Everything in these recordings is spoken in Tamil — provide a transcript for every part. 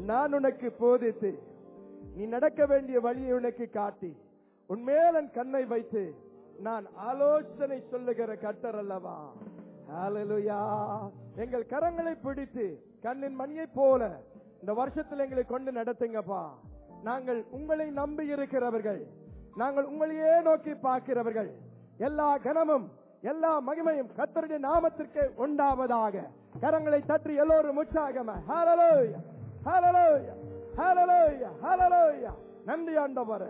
நான் உனக்கு போதித்து நீ நடக்க வேண்டிய வழியை உனக்கு காட்டி உன்மேல் என் கண்ணை வைத்து நான் ஆலோசனை சொல்லுகிற கட்டர் அல்லவா ஹalleluya எங்கள் கரங்களை பிடித்து கண்ணின் மணியை போல இந்த வருஷத்தில் எங்களை கொண்டு நடத்துங்கப்பா நாங்கள் உங்களை நம்பி இருக்கிறவர்கள் நாங்கள் உங்களையே நோக்கி பார்க்கிறவர்கள் எல்லா கனமும் எல்லா மகிமையும் கத்தருடைய நாமத்திற்கு உண்டாவதாக கரங்களை தட்டி எல்லோரும் உற்சாகமா ஹalleluya ஹalleluya ஹalleluya ஹalleluya நன்றி ஆண்டவரே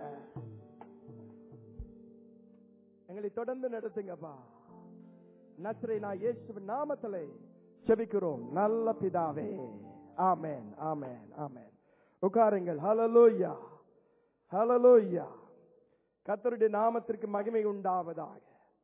எங்களை தொடர்ந்து நடத்துங்கப்பா நஸ்ரேனா இயேசுவின் நாமத்திலே செபிக்கிறோம் நல்ல பிதாவே ஆமென் ஆமென் ஆமென் உட்காருங்கள் ஹalleluya ஹalleluya கர்த்தருடைய நாமத்திற்கு மகிமை உண்டாவதாக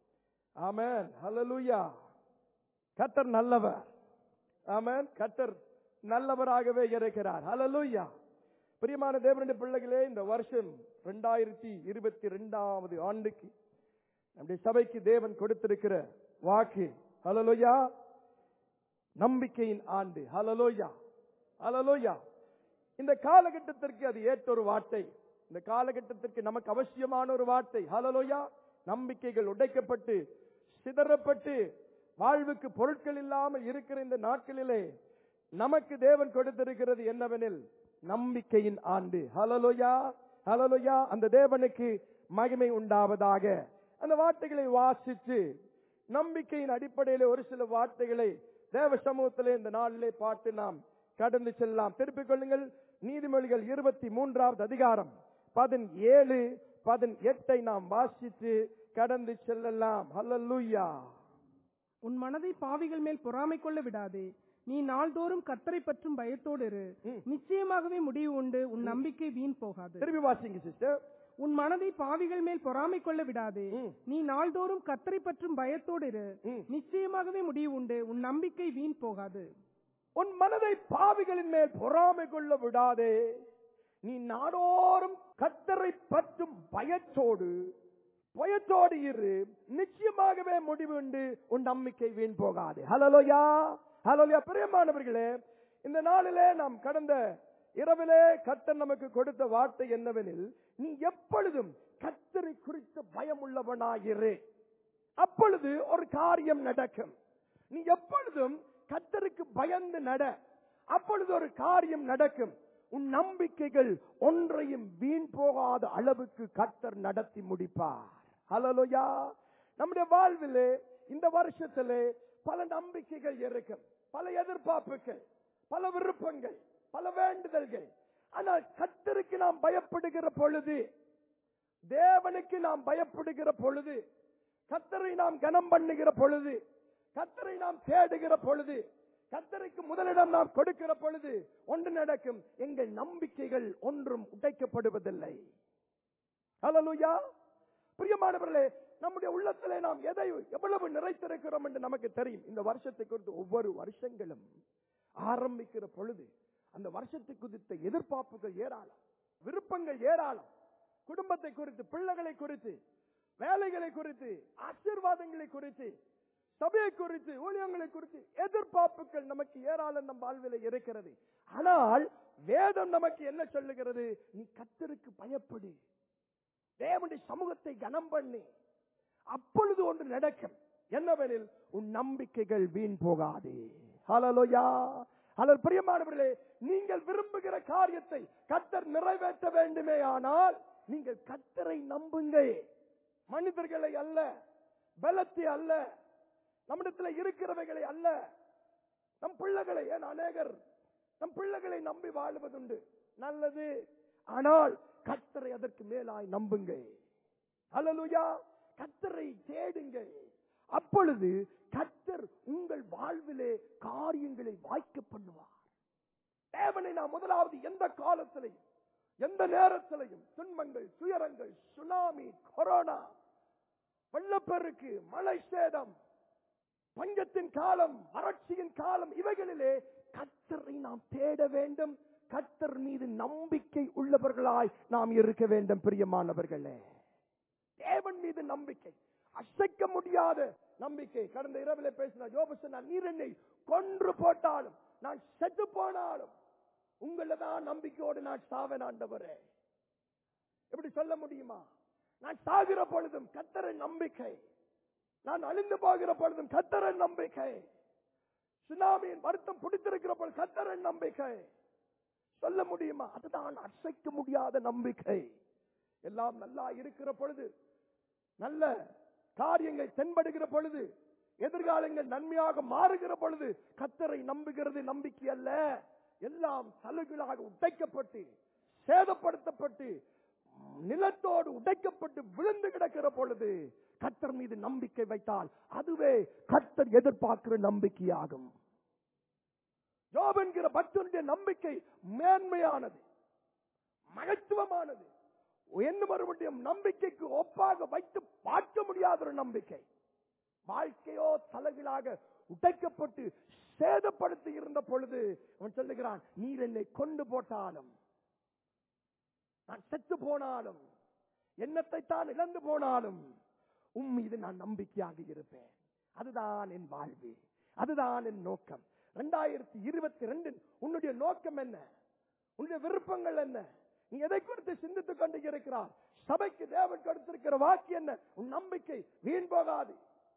ஆமென் ஹalleluya கர்த்தர் நல்லவர் ஆமென் கர்த்தர் நல்லவராகவே இருக்கிறார் ஹalleluya பிரியமான தேவனுடைய பிள்ளைகளே இந்த வருஷம் 2022 இருபத்தி ரெண்டாவது ஆண்டுக்கு நம்முடைய சபைக்கு தேவன் கொடுத்திருக்கிற வாக்கு ஹalleluya நம்பிக்கையின் ஆண்டு ஹalleluya ஹalleluya இந்த காலகட்டத்திற்கு அது ஏற்ற ஒரு வார்த்தை இந்த காலகட்டத்திற்கு நமக்கு அவசியமான ஒரு வார்த்தை ஹalleluya நம்பிக்கைகள் உடைக்கப்பட்டு சிதறப்பட்டு வாழ்வுக்கு பொருட்கள் இல்லாமல் இருக்கிற இந்த நாட்களிலே நமக்கு தேவன் கொடுத்திருக்கிறது என்னவெனில் நம்பிக்கையின் ஆண்டு ஹalleluya ஹalleluya அந்த தேவனுக்கு மகிமை உண்டாவதாக அந்த வார்த்தைகளை வாசித்து நம்பிக்கையின் அடிப்படையிலே ஒரு சில வார்த்தைகளை தேவ சமூகத்திலே இந்த நாளிலே பார்த்து நாம் கடந்து செல்லலாம் திருப்பிக் கொள்ளுங்கள் நீதிமொழிகள் இருபத்தி மூன்றாவது அதிகாரம் பதினேழு பதினெட்டை நாம் வாசித்து கடந்து செல்லலாம் ஹalleluya உன் மனதை பாவிகள் மேல் பொறாமை கொள்ள விடாதே நீ நாள்தோறும் கர்த்தரை பற்றும் பயத்தோடு இரு ம். நிச்சயமாகவே முடிவு உண்டு உன் நம்பிக்கை வீண் போகாது திருப்பி வாசிங்க சிஸ்டர் உன் மனதை பாவிகள் மேல் பொறாமை கொள்ள விடாதே ம். நீ நாள்தோறும் கர்த்தரை பற்றும் பயத்தோடு இரு ம். நிச்சயமாகவே முடிவு உண்டு உன் நம்பிக்கை வீண் போகாது உன் மனதை பாவிகளின் மேல் பொறாமை கொள்ள விடாதே நீ நாடோறும் கத்தரை பற்றும் பயத்தோடு பயத்தோடு இரு நிச்சயமாகவே முடிவு உண்டு உன் நம்பிக்கை வீண் போகாது ஹலலோயா ஹலோயா பிரியமானவர்களே இந்த நாளிலே நாம் கடந்த இரவிலே கத்தர் நமக்கு கொடுத்த வார்த்தை என்னவெனில் நீ எப்பொழுதும் கத்தரை குறித்த பயம் உள்ளவனாயிரு அப்பொழுது ஒரு காரியம் நடக்கும் நீ எப்பொழுதும் கத்தருக்கு பயந்து நட அப்பொழுது ஒரு காரியம் நடக்கும் உன் நம்பிக்கைகள் ஒன்றையும் வீண் போகாத அளவுக்கு கத்தர் நடத்தி முடிப்பார் ஹலோயா நம்முடைய வாழ்விலே இந்த வருஷத்திலே பல நம்பிக்கைகள் இருக்கும் பல எதிர்பார்ப்புகள் பல விருப்பங்கள் பல வேண்டுதல்கள் ஆனால் கத்தருக்கு நாம் பயப்படுகிற பொழுது தேவனுக்கு நாம் பயப்படுகிற பொழுது கத்தரை நாம் கனம் பண்ணுகிற பொழுது கத்தரை நாம் தேடுகிற பொழுது கத்தருக்கு முதலிடம் நாம் கொடுக்கிற பொழுது ஒன்று நடக்கும் எங்கள் நம்பிக்கைகள் ஒன்றும் உடைக்கப்படுவதில்லை ஹalleluya பிரியமானவர்களே நம்முடைய உள்ளத்திலே நாம் எதை எவ்வளவு நிறைத்திருக்கிறோம் என்று நமக்கு தெரியும் இந்த வருஷத்தை குறித்து ஒவ்வொரு வருஷங்களும் ஆரம்பிக்கிற பொழுது அந்த வருஷத்தை குறித்த எதிர்பார்ப்புகள் ஏராளம் விருப்பங்கள் ஏராளம் குடும்பத்தை குறித்து பிள்ளைகளை குறித்து வேலைகளை குறித்து ஆசீர்வாதங்களை குறித்து சபையை குறித்து ஊழியங்களை குறித்து எதிர்பார்ப்புகள் நமக்கு ஏராளம் நம் வாழ்வில் இருக்கிறது ஆனால் வேதம் நமக்கு என்ன சொல்லுகிறது நீ கத்தருக்கு பயப்படு தேவனுடைய சமூகத்தை கனம் பண்ணி அப்பொழுது ஒன்று நடக்கும் என்னவெனில் உன் நம்பிக்கைகள் வீண் போகாதே ஹalleluya ஹலோ பிரியமானவர்களே நீங்கள் விரும்புகிற காரியத்தை கத்தர் நிறைவேற்ற வேண்டுமே ஆனால் நீங்கள் கத்தரை நம்புங்கள் மனிதர்களை அல்ல பலத்தை அல்ல நம்மிடத்துல இருக்கிறவைகளை அல்ல நம் பிள்ளைகளை ஏன் அநேகர் நம் பிள்ளைகளை நம்பி வாழ்வதுண்டு நல்லது ஆனால் கத்தரை அதற்கு மேலாய் நம்புங்கள் அல்லலுயா கத்தரை தேடுங்கள் அப்பொழுது கத்தர் உங்கள் வாழ்விலே காரியங்களை வாய்க்க பண்ணுவார் தேவனை நாம் முதலாவது எந்த காலத்திலையும் எந்த நேரத்திலையும் துன்பங்கள் துயரங்கள் சுனாமி கொரோனா வெள்ளப்பெருக்கு மழை சேதம் பஞ்சத்தின் காலம் வறட்சியின் காலம் இவைகளிலே கத்தரை நாம் தேட வேண்டும் கத்தர் மீது நம்பிக்கை உள்ளவர்களாய் நாம் இருக்க வேண்டும் பிரியமானவர்களே தேவன் மீது நம்பிக்கை அசைக்க முடியாத நம்பிக்கை கடந்த இரவிலே பேசின யோபு சொன்னார் நீர் என்னை கொன்று போட்டாலும் நான் செத்து போனாலும் உங்கள தான் நம்பிக்கையோடு நான் சாவேன் ஆண்டவரே எப்படி சொல்ல முடியுமா நான் சாகிற பொழுதும் கத்தரை நம்பிக்கை நான் அழிந்து போகிற பொழுதும் கத்தரை நம்பிக்கை சுனாமியின் வருத்தம் பிடித்திருக்கிற பொழுது கத்தரை நம்பிக்கை சொல்ல முடியுமா அதுதான் அசைக்க முடியாத நம்பிக்கை எல்லாம் நல்லா இருக்கிற பொழுது நல்ல காரியங்கள் தென்படுகிற பொழுது எதிர்காலங்கள் நன்மையாக மாறுகிற பொழுது கத்தரை நம்புகிறது நம்பிக்கை அல்ல எல்லாம் சலுகளாக உடைக்கப்பட்டு சேதப்படுத்தப்பட்டு நிலத்தோடு உடைக்கப்பட்டு விழுந்து கிடக்கிற பொழுது கத்தர் மீது நம்பிக்கை வைத்தால் அதுவே கத்தர் எதிர்பார்க்கிற நம்பிக்கையாகும் யோப் என்கிற பக்தனுடைய நம்பிக்கை மேன்மையானது மகத்துவமானது என்ன மறுபடியும் நம்பிக்கைக்கு ஒப்பாக வைத்து பார்க்க முடியாத ஒரு நம்பிக்கை வாழ்க்கையோ தலைகளாக உடைக்கப்பட்டு சேதப்படுத்தி இருந்த பொழுது அவன் சொல்லுகிறான் நீர் என்னை கொண்டு போட்டாலும் நான் செத்து போனாலும் எண்ணத்தை தான் இழந்து போனாலும் உம் மீது நான் நம்பிக்கையாக இருப்பேன் அதுதான் என் வாழ்வு அதுதான் என் நோக்கம் இரண்டாயிரத்தி இருபத்தி ரெண்டில் உன்னுடைய நோக்கம் என்ன உன்னுடைய விருப்பங்கள் என்ன நீ எதை குறித்து சிந்தித்துக் கொண்டு இருக்கிறார் சபைக்கு தேவன் கொடுத்திருக்கிற வாக்கு என்ன உன் நம்பிக்கை வீண் போகாது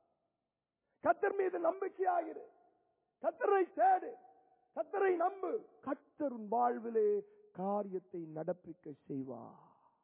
கத்தர் மீது நம்பிக்கையாகிரு கத்தரை தேடு கத்தரை நம்பு கத்தர் உன் வாழ்விலே காரியத்தை நடப்பிக்க செய்வார்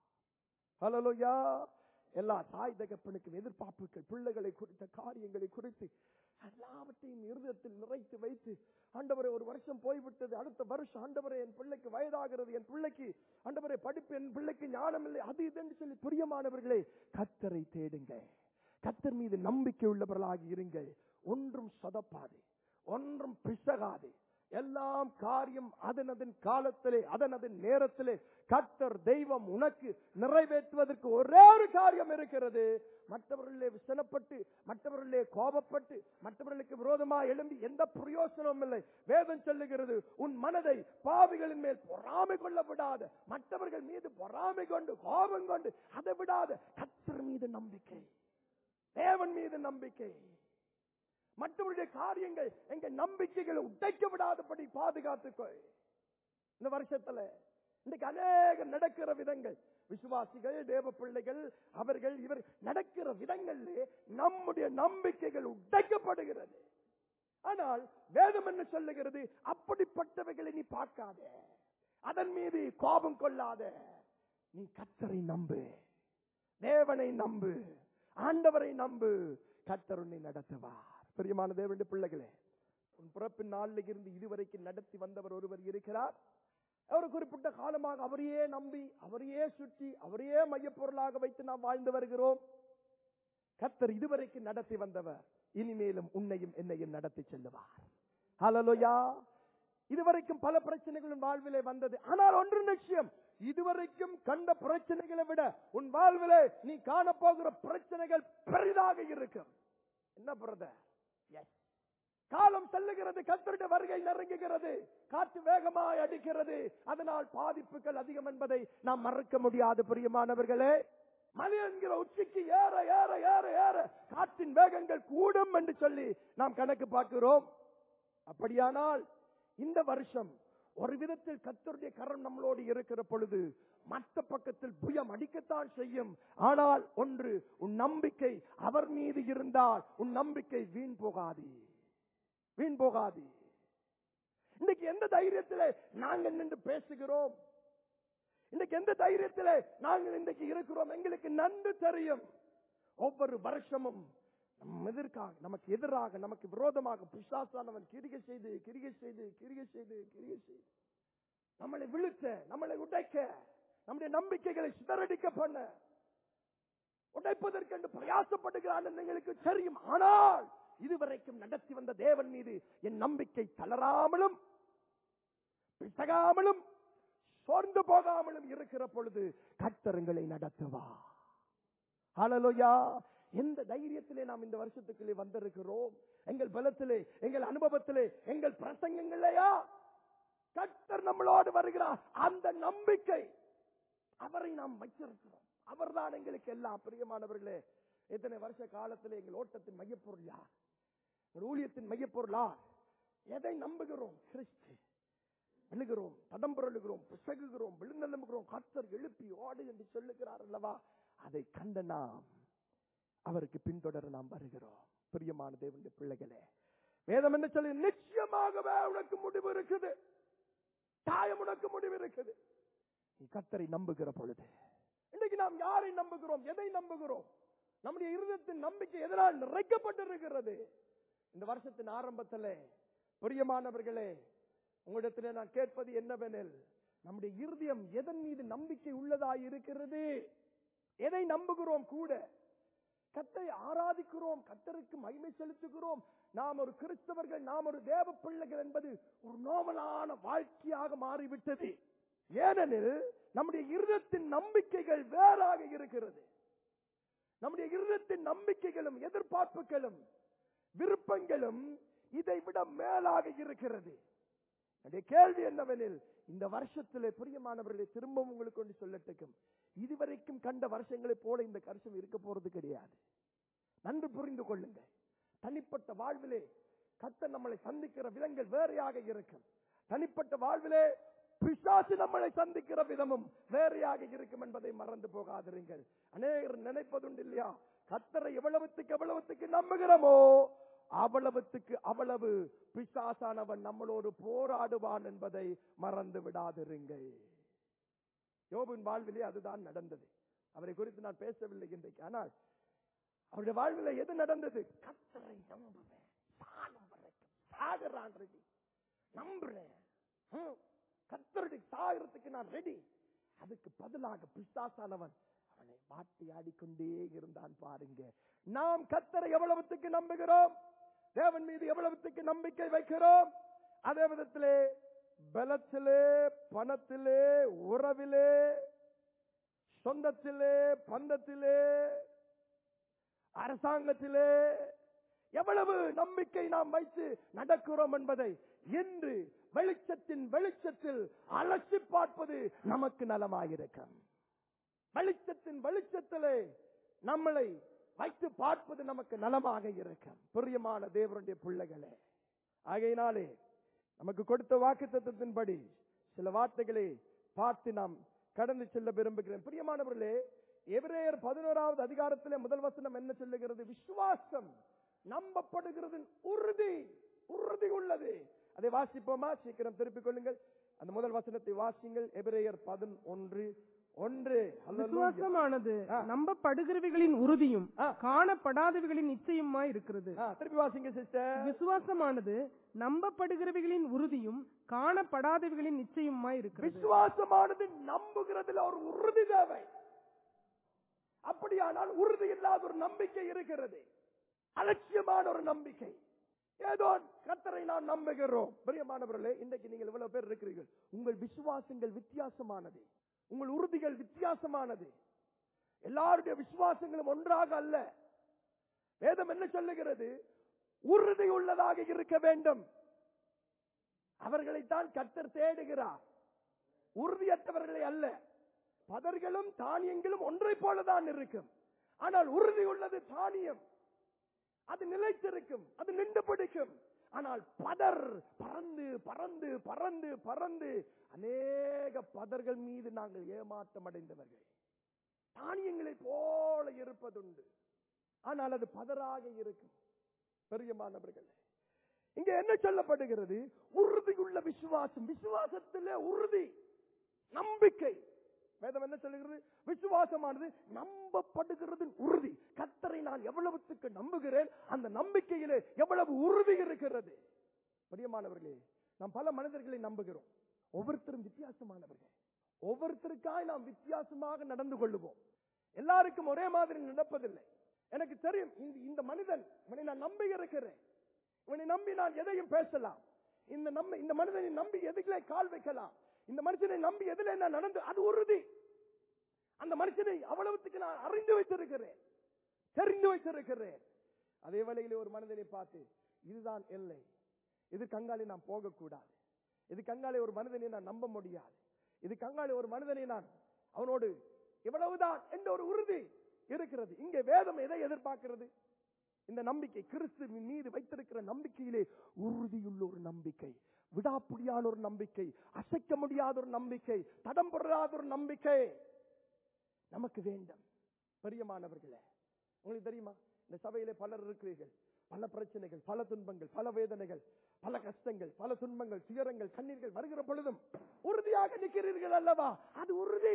ஹலோயா எல்லா தாய் தகப்பனுக்கும் எதிர்பார்ப்புகள் பிள்ளைகளை குறித்த காரியங்களை குறித்து எல்லாவற்றையும் இருதயத்தில் நிறைத்து வைத்து ஆண்டவரே ஒரு வருஷம் போய்விட்டது அடுத்த வருஷம் ஆண்டவரே என் பிள்ளைக்கு வயதாகிறது என் பிள்ளைக்கு ஆண்டவரே படிப்பு என் பிள்ளைக்கு ஞானம் இல்லை அது இதுன்னு சொல்லி பிரியமானவர்களே கத்தரை தேடுங்க கத்தர் மீது நம்பிக்கை உள்ளவர்களாக இருங்கள் ஒன்றும் சொதப்பாது ஒன்றும் பிசகாது எல்லாம் காரியம் அதன் அதன் காலத்திலே அதன் அதன் நேரத்திலே கத்தர் தெய்வம் உனக்கு நிறைவேற்றுவதற்கு ஒரே ஒரு காரியம் இருக்கிறது மற்றவர்களே விசனப்பட்டு மற்றவர்களே கோபப்பட்டு மற்றவர்களுக்கு விரோதமாக எழும்பி எந்த பிரயோசனமும் இல்லை வேதம் சொல்லுகிறது உன் மனதை பாவிகளின் மேல் பொறாமை கொள்ள விடாத மற்றவர்கள் மீது பொறாமை கொண்டு கோபம் கொண்டு அதை விடாத கத்தர் மீது நம்பிக்கை தேவன் மீது நம்பிக்கை மற்றவருடைய காரியங்கள் எங்க நம்பிக்கைகளை உடைக்க விடாதபடி பாதுகாத்துக்கோ இந்த வருஷத்துல இன்னைக்கு அநேக நடக்கிற விதங்கள் விசுவாசிகள் தேவ பிள்ளைகள் அவர்கள் இவர் நடக்கிற விதங்களிலே நம்முடைய நம்பிக்கைகள் உடைக்கப்படுகிறது ஆனால் வேதம் என்ன சொல்லுகிறது அப்படிப்பட்டவைகளை நீ பார்க்காத அதன் மீது கோபம் கொள்ளாத நீ கத்தரை நம்பு தேவனை நம்பு ஆண்டவரை நம்பு கத்தர் உன்னை நடத்துவார் பிரியமான தேவனுடைய பிள்ளைகளே உன் பிறப்பின் நாளில் இருந்து இதுவரைக்கும் நடத்தி வந்தவர் ஒருவர் இருக்கிறார் அவர் குறிப்பிட்ட காலமாக அவரையே நம்பி அவரையே சுற்றி அவரையே மையப்பொருளாக வைத்து நாம் வாழ்ந்து வருகிறோம் கத்தர் இதுவரைக்கும் நடத்தி வந்தவர் இனிமேலும் உன்னையும் என்னையும் நடத்தி செல்லுவார் ஹலலோயா இதுவரைக்கும் பல பிரச்சனைகளும் வாழ்விலே வந்தது ஆனால் ஒன்று நிச்சயம் இதுவரைக்கும் கண்ட பிரச்சனைகளை விட உன் வாழ்விலே நீ காணப்போகிற பிரச்சனைகள் பெரிதாக இருக்கும் என்ன பிரதர் காலம் செல்லுகிறது கத்தருடைய வருகை நெருங்குகிறது காற்று வேகமாய் அடிக்கிறது அதனால் பாதிப்புகள் அதிகம் என்பதை நாம் மறக்க முடியாது பிரியமானவர்களே மலை என்கிற உச்சிக்கு ஏற ஏற ஏற ஏற காற்றின் வேகங்கள் கூடும் என்று சொல்லி நாம் கணக்கு பார்க்கிறோம் அப்படியானால் இந்த வருஷம் ஒரு விதத்தில் கத்தருடைய கரம் நம்மளோடு இருக்கிற பொழுது மற்ற பக்கத்தில் புயம் அடிக்கத்தான் செய்யும் ஆனால் ஒன்று உன் நம்பிக்கை அவர் மீது இருந்தால் உன் நம்பிக்கை வீண் போகாது வீண் போகாது இன்னைக்கு எந்த தைரியத்திலே நாங்கள் நின்று பேசுகிறோம் இன்னைக்கு எந்த தைரியத்திலே நாங்கள் இன்றைக்கு இருக்கிறோம் எங்களுக்கு நன்கு தெரியும் ஒவ்வொரு வருஷமும் நம் எதிர்க்காக நமக்கு எதிராக நமக்கு விரோதமாக பிசாசானவன் கிரிகை செய்து கிரிகை செய்து கிரிகை செய்து கிரிகை செய்து நம்மளை விழுத்த நம்மளை உடைக்க நம்முடைய நம்பிக்கைகளை சிதறடிக்க பண்ண உடைப்பதற்கென்று பிரயாசப்படுகிறான் எங்களுக்கு தெரியும் ஆனால் இதுவரைக்கும் நடத்தி வந்த தேவன் மீது என் நம்பிக்கை தளராமலும் பிசகாமலும் சோர்ந்து போகாமலும் இருக்கிற பொழுது கத்தருங்களை நடத்துவா ஹalleluya எந்த தைரியத்திலே நாம் இந்த வருஷத்துக்குள்ளே வந்திருக்கிறோம் எங்கள் பலத்திலே எங்கள் அனுபவத்திலே எங்கள் பிரசங்கங்களையா கத்தர் நம்மளோடு வருகிறார் அந்த நம்பிக்கை அவரை நாம் வைத்திருக்கிறோம் அவர்தான் எங்களுக்கு எல்லாம் பிரியமானவர்களே எத்தனை வருஷ காலத்திலே எங்கள் ஓட்டத்தின் மையப்பொருள் யார் எங்கள் ஊழியத்தின் மையப்பொருள் யார் எதை நம்புகிறோம் கிறிஸ்து எழுகிறோம் தடம் புரளுகிறோம் அதை கண்ட நாம் அவருக்கு பின்தொடர நாம் வருகிறோம் பிரியமான தேவனுடைய பிள்ளைகளே வேதம் என்ன சொல்லி நிச்சயமாகவே உனக்கு முடிவு இருக்குது தாயம் உனக்கு முடிவு இருக்குது நீ கத்தரை நம்புகிற பொழுது இன்னைக்கு நாம் யாரை நம்புகிறோம் எதை நம்புகிறோம் நம்முடைய இருதயத்தின் நம்பிக்கை எதனால் நிறைக்கப்பட்டிருக்கிறது இந்த வருஷத்தின் ஆரம்பத்திலே பிரியமானவர்களே உங்களிடத்திலே நான் கேட்பது என்னவெனில் நம்முடைய இருதயம் எதன் மீது நம்பிக்கை உள்ளதாய் இருக்கிறது எதை நம்புகிறோம் கூட கத்தை ஆராதிக்கிறோம் கத்தருக்கு மகிமை செலுத்துகிறோம் நாம் ஒரு கிறிஸ்தவர்கள் நாம் ஒரு தேவ பிள்ளைகள் என்பது ஒரு நோமலான வாழ்க்கையாக மாறிவிட்டது ஏனெனில் நம்முடைய இருதத்தின் நம்பிக்கைகள் வேறாக இருக்கிறது நம்முடைய இருதத்தின் நம்பிக்கைகளும் எதிர்பார்ப்புகளும் விருப்பங்களும் இதை விட மேலாக இருக்கிறது என்னுடைய கேள்வி என்னவெனில் இந்த வருஷத்திலே பிரியமானவர்களை திரும்பவும் உங்களுக்கு ஒன்று சொல்லட்டுக்கும் இதுவரைக்கும் கண்ட வருஷங்களைப் போல இந்த வருஷம் இருக்க போறது கிடையாது நன்கு புரிந்து கொள்ளுங்க தனிப்பட்ட வாழ்விலே கத்த நம்மளை சந்திக்கிற விதங்கள் வேறையாக இருக்கும் தனிப்பட்ட வாழ்விலே பிசாசு நம்மளை சந்திக்கிற விதமும் வேறையாக இருக்கும் என்பதை மறந்து போகாதிருங்கள் அநேகர் நினைப்பதுண்டு இல்லையா கத்தரை எவ்வளவுத்துக்கு எவ்வளவுத்துக்கு நம்புகிறோமோ அவ்வளவுத்துக்கு அவ்வளவு பிசாசானவன் நம்மளோடு போராடுவான் என்பதை மறந்து விடாதிருங்கள் யோபின் வாழ்விலே அதுதான் நடந்தது அவரை குறித்து நான் பேசவில்லை இன்றைக்கு ஆனால் அவருடைய வாழ்வில் எது நடந்தது கத்தரை நம்புவேன் சாகும் வரைக்கும் சாகுறான் ரெடி நம்புறேன் ஹம், கத்தருடைய சாகிறதுக்கு நான் ரெடி அதுக்கு பதிலாக பிசாசானவன் அவனை வாட்டி ஆடிக்கொண்டே இருந்தான் பாருங்க நாம் கத்தரை எவ்வளவுத்துக்கு நம்புகிறோம் தேவன் மீது எவ்வளவுத்துக்கு நம்பிக்கை வைக்கிறோம் அதே விதத்திலே பலத்திலே பணத்திலே உறவிலே சொந்தத்திலே பந்தத்திலே அரசாங்கத்திலே எவ்வளவு நம்பிக்கை நாம் வைத்து நடக்கிறோம் என்பதை இன்று வெளிச்சத்தின் வெளிச்சத்தில் அலசி பார்ப்பது நமக்கு நலமாயிருக்கும் வெளிச்சத்தின் வெளிச்சத்திலே நம்மளை வைத்து பார்ப்பது நமக்கு நலமாக இருக்கும் பிரியமான தேவனுடைய பிள்ளைகளே ஆகையினாலே நமக்கு கொடுத்த வாக்குத்தத்தின்படி சில வார்த்தைகளை பார்த்து நாம் கடந்து செல்ல விரும்புகிறேன் பிரியமானவர்களே எபிரேயர் பதினோராவது அதிகாரத்திலே முதல் வசனம் என்ன சொல்லுகிறது விசுவாசம் நம்பப்படுகிறது உறுதி உறுதி உள்ளது அதை வாசிப்போமா சீக்கிரம் திருப்பிக் கொள்ளுங்கள் அந்த முதல் வசனத்தை வாசிங்கள் எபிரேயர் பதினொன்று ஒன்று Hallelujah. விசுவாசமானது ஆ. நம்பப்படுகிறவைகளின் உறுதியும் ஆ. காணப்படாதவைகளின் நிச்சயமாய் இருக்கிறது ஆ, திருப்பி வாசிங்க சிஸ்டர் விசுவாசமானது நம்பப்படுகிறவைகளின் உறுதியும் காணப்படாதவைகளின் நிச்சயமாய் இருக்கிறது விசுவாசமானது நம்புகிறதுல ஒரு உறுதி தேவை அப்படியானால் உறுதி இல்லாத ஒரு நம்பிக்கை இருக்கிறது அலட்சியமான ஒரு நம்பிக்கை ஏதோ கத்தரை நாம் நம்புகிறோம் பிரியமானவர்களே இன்றைக்கு நீங்கள் இவ்வளவு பேர் இருக்கிறீர்கள் உங்கள் விசுவாசங்கள் வித்தியாசமானது உங்கள் உறுதிகள் வித்தியாசமானது எல்லாருடைய விசுவாசங்களும் ஒன்றாக அல்ல வேதம் என்ன சொல்லுகிறது உறுதி உள்ளதாக இருக்க வேண்டும் அவர்களைத்தான் கத்தர் தேடுகிறார் உறுதியற்றவர்களை அல்ல பதர்களும் தானியங்களும் ஒன்றை போலதான் இருக்கும் ஆனால் உறுதி உள்ளது தானியம் அது நிலைத்திருக்கும் அது நின்று பிடிக்கும் ஆனால் பதர் பறந்து பறந்து பறந்து பறந்து அநேக பதர்கள் மீது நாங்கள் ஏமாற்றம் அடைந்தவர்கள் தானியங்களை போல இருப்பதுண்டு ஆனால் அது பதராக இருக்கும் பெரியமானவர்களே இங்க என்ன சொல்லப்படுகிறது உறுதியுள்ள விசுவாசம் விசுவாசத்திலே உறுதி நம்பிக்கை வேதம் என்ன சொல்லுகிறது விசுவாசமானது நம்பப்படுகிறது உறுதி கத்தரை நான் எவ்வளவுத்துக்கு நம்புகிறேன் அந்த நம்பிக்கையிலே எவ்வளவு உறுதி இருக்கிறது பிரியமானவர்களே நாம் பல மனிதர்களை நம்புகிறோம் ஒவ்வொருத்தரும் வித்தியாசமானவர்கள் ஒவ்வொருத்தருக்காய் நாம் வித்தியாசமாக நடந்து கொள்ளுவோம் எல்லாருக்கும் ஒரே மாதிரி நடப்பதில்லை எனக்கு தெரியும் இந்த இந்த மனிதன் இவனை நான் நம்பி இருக்கிறேன் இவனை நம்பி நான் எதையும் பேசலாம் இந்த நம்பி இந்த மனிதனை நம்பி எதுக்குள்ளே கால் வைக்கலாம் இந்த மனுஷனை நம்பி எதுல நான் நடந்து அது உறுதி அந்த மனுஷனை அவ்வளவுத்துக்கு நான் அறிந்து வைத்திருக்கிறேன் தெரிந்து வைத்திருக்கிறேன் அதே வேளையிலே ஒரு மனிதனை பார்த்து இதுதான் எல்லை இது கங்காளி நான் போகக்கூடாது இது கங்காளி ஒரு மனிதனை நான் நம்ப முடியாது இது கங்காளி ஒரு மனிதனை நான் அவனோடு இவ்வளவுதான் என்ற ஒரு உறுதி இருக்கிறது இங்கே வேதம் எதை எதிர்பார்க்கிறது இந்த நம்பிக்கை கிறிஸ்துவின் மீது வைத்திருக்கிற நம்பிக்கையிலே உறுதியுள்ள ஒரு நம்பிக்கை விடாப்புடியான ஒரு நம்பிக்கை அசைக்க முடியாத ஒரு நம்பிக்கை தடம் பொறாத ஒரு நம்பிக்கை நமக்கு வேண்டும் பிரியமானவர்களே உங்களுக்கு தெரியுமா இந்த சபையிலே பலர் இருக்கிறீர்கள் பல பிரச்சனைகள் பல துன்பங்கள் பல வேதனைகள் பல கஷ்டங்கள் பல துன்பங்கள் துயரங்கள் கண்ணீர்கள் வருகிற பொழுதும் உறுதியாக நிற்கிறீர்கள் அல்லவா அது உறுதி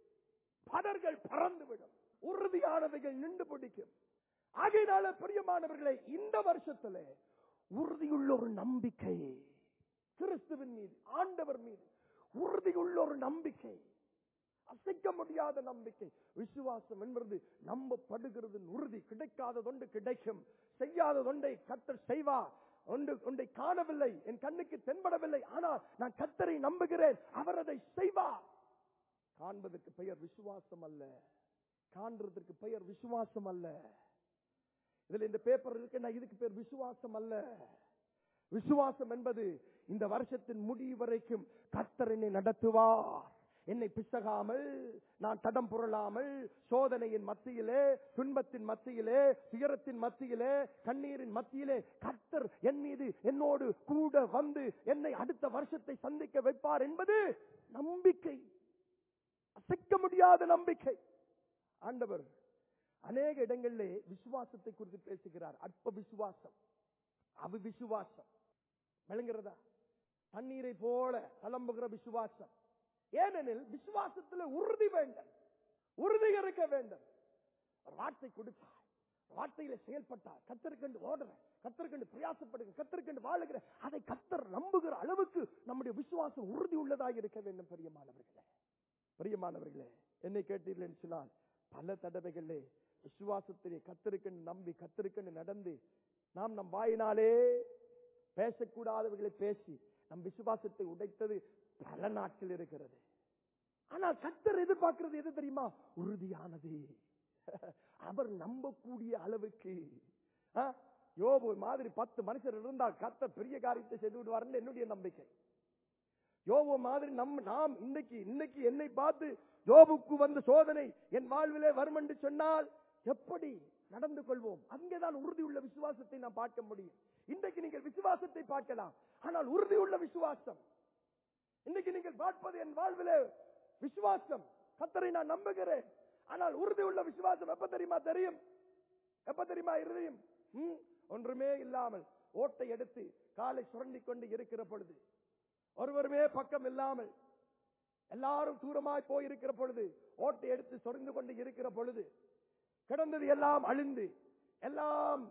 பதர்கள் பறந்துவிடும் உறுதியானவைகள் நின்று பிடிக்கும் ஆகையினால பிரியமானவர்களே இந்த வருஷத்துல உறுதியுள்ள ஒரு நம்பிக்கை கிறிஸ்துவின் மீது ஆண்டவர் மீது உறுதியுள்ள ஒரு நம்பிக்கை அசைக்க முடியாத நம்பிக்கை விசுவாசம் என்பது நம்பப்படுகிறது உறுதி கிடைக்காததொன்று கிடைக்கும் செய்யாததொன்றை கத்தர் செய்வார் ஒன்று ஒன்றை காணவில்லை என் கண்ணுக்கு தென்படவில்லை ஆனால் நான் கத்தரை நம்புகிறேன் அவர் அதை செய்வார் காண்பதற்கு பெயர் விசுவாசம் அல்ல காண்றதற்கு பெயர் விசுவாசம் அல்ல இதுல இந்த பேப்பர் இருக்குன்னா இதுக்கு பேர் விசுவாசம் அல்ல விசுவாசம் என்பது இந்த வருஷத்தின் முடிவு வரைக்கும் கத்தர் என்னை நடத்துவார் என்னை பிசகாமல் நான் தடம் புரளாமல் சோதனையின் மத்தியிலே துன்பத்தின் மத்தியிலே துயரத்தின் மத்தியிலே கண்ணீரின் மத்தியிலே கத்தர் என் மீது என்னோடு கூட வந்து என்னை அடுத்த வருஷத்தை சந்திக்க வைப்பார் என்பது நம்பிக்கை அசைக்க முடியாத நம்பிக்கை ஆண்டவர் அநேக இடங்களிலே விசுவாசத்தை குறித்து பேசுகிறார் அற்ப விசுவாசம் அவு விசுவாசம் விளங்குறதா தண்ணீரை போல தளம்புகிற விசுவாசம் ஏனெனில் விசுவாசத்துல உறுதி வேண்டும் உறுதி இருக்க வேண்டும் ஒரு வார்த்தை கொடுத்தார் வார்த்தையில செயல்பட்டார் கத்தருக்கண்டு ஓடுற கத்தருக்கண்டு பிரயாசப்படுகிற கத்தருக்கண்டு வாழுகிற அதை கத்தர் நம்புகிற அளவுக்கு நம்முடைய விசுவாசம் உறுதி உள்ளதாக இருக்க வேண்டும் பெரியமானவர்களே பிரியமானவர்களே என்னை கேட்டீர்கள் என்று சொன்னால் பல தடவைகளே விசுவாசத்திலே கத்தருக்கண்டு நம்பி கத்தருக்கண்டு நடந்து நாம் நம் வாயினாலே பேசக்கூடாதவர்களை பேசி நம் விசுவாசத்தை உடைத்தது பல நாட்கள் இருக்கிறது ஆனால் கத்தர் எதிர்பார்க்கிறது எது தெரியுமா உறுதியானது அவர் நம்பக்கூடிய அளவுக்கு ஆ, யோபு மாதிரி பத்து மனுஷர் இருந்தால் கத்தர் பெரிய காரியத்தை செய்து விடுவார் என்னுடைய நம்பிக்கை யோபு மாதிரி நம் நாம் இன்னைக்கு இன்னைக்கு என்னை பார்த்து யோபுக்கு வந்த சோதனை என் வாழ்விலே வரும் என்று சொன்னால் எப்படி நடந்து கொள்வோம் அங்கேதான் உறுதி உள்ள விசுவாசத்தை நாம் பார்க்க முடியும் இன்றைக்கு நீங்கள் விசுவாசத்தை பார்க்கலாம் ஆனால் உறுதி உள்ள விசுவாசம் இன்னைக்கு நீங்கள் பார்ப்பது என் வாழ்விலே விசுவாசம் கத்தரை நான் நம்புகிறேன் ஆனால் உறுதி உள்ள விசுவாசம் எப்ப தெரியுமா தெரியும் எப்ப தெரியுமா இருதயம் ம், ஒன்றுமே இல்லாமல் ஓட்டை எடுத்து காலை சுரண்டிக் கொண்டு இருக்கிற பொழுது ஒருவருமே பக்கம் இல்லாமல் எல்லாரும் தூரமாய் போய் இருக்கிற பொழுது ஓட்டை எடுத்து சொரிந்து கொண்டு இருக்கிற பொழுது கிடந்தது எல்லாம் அழிந்து எல்லாம்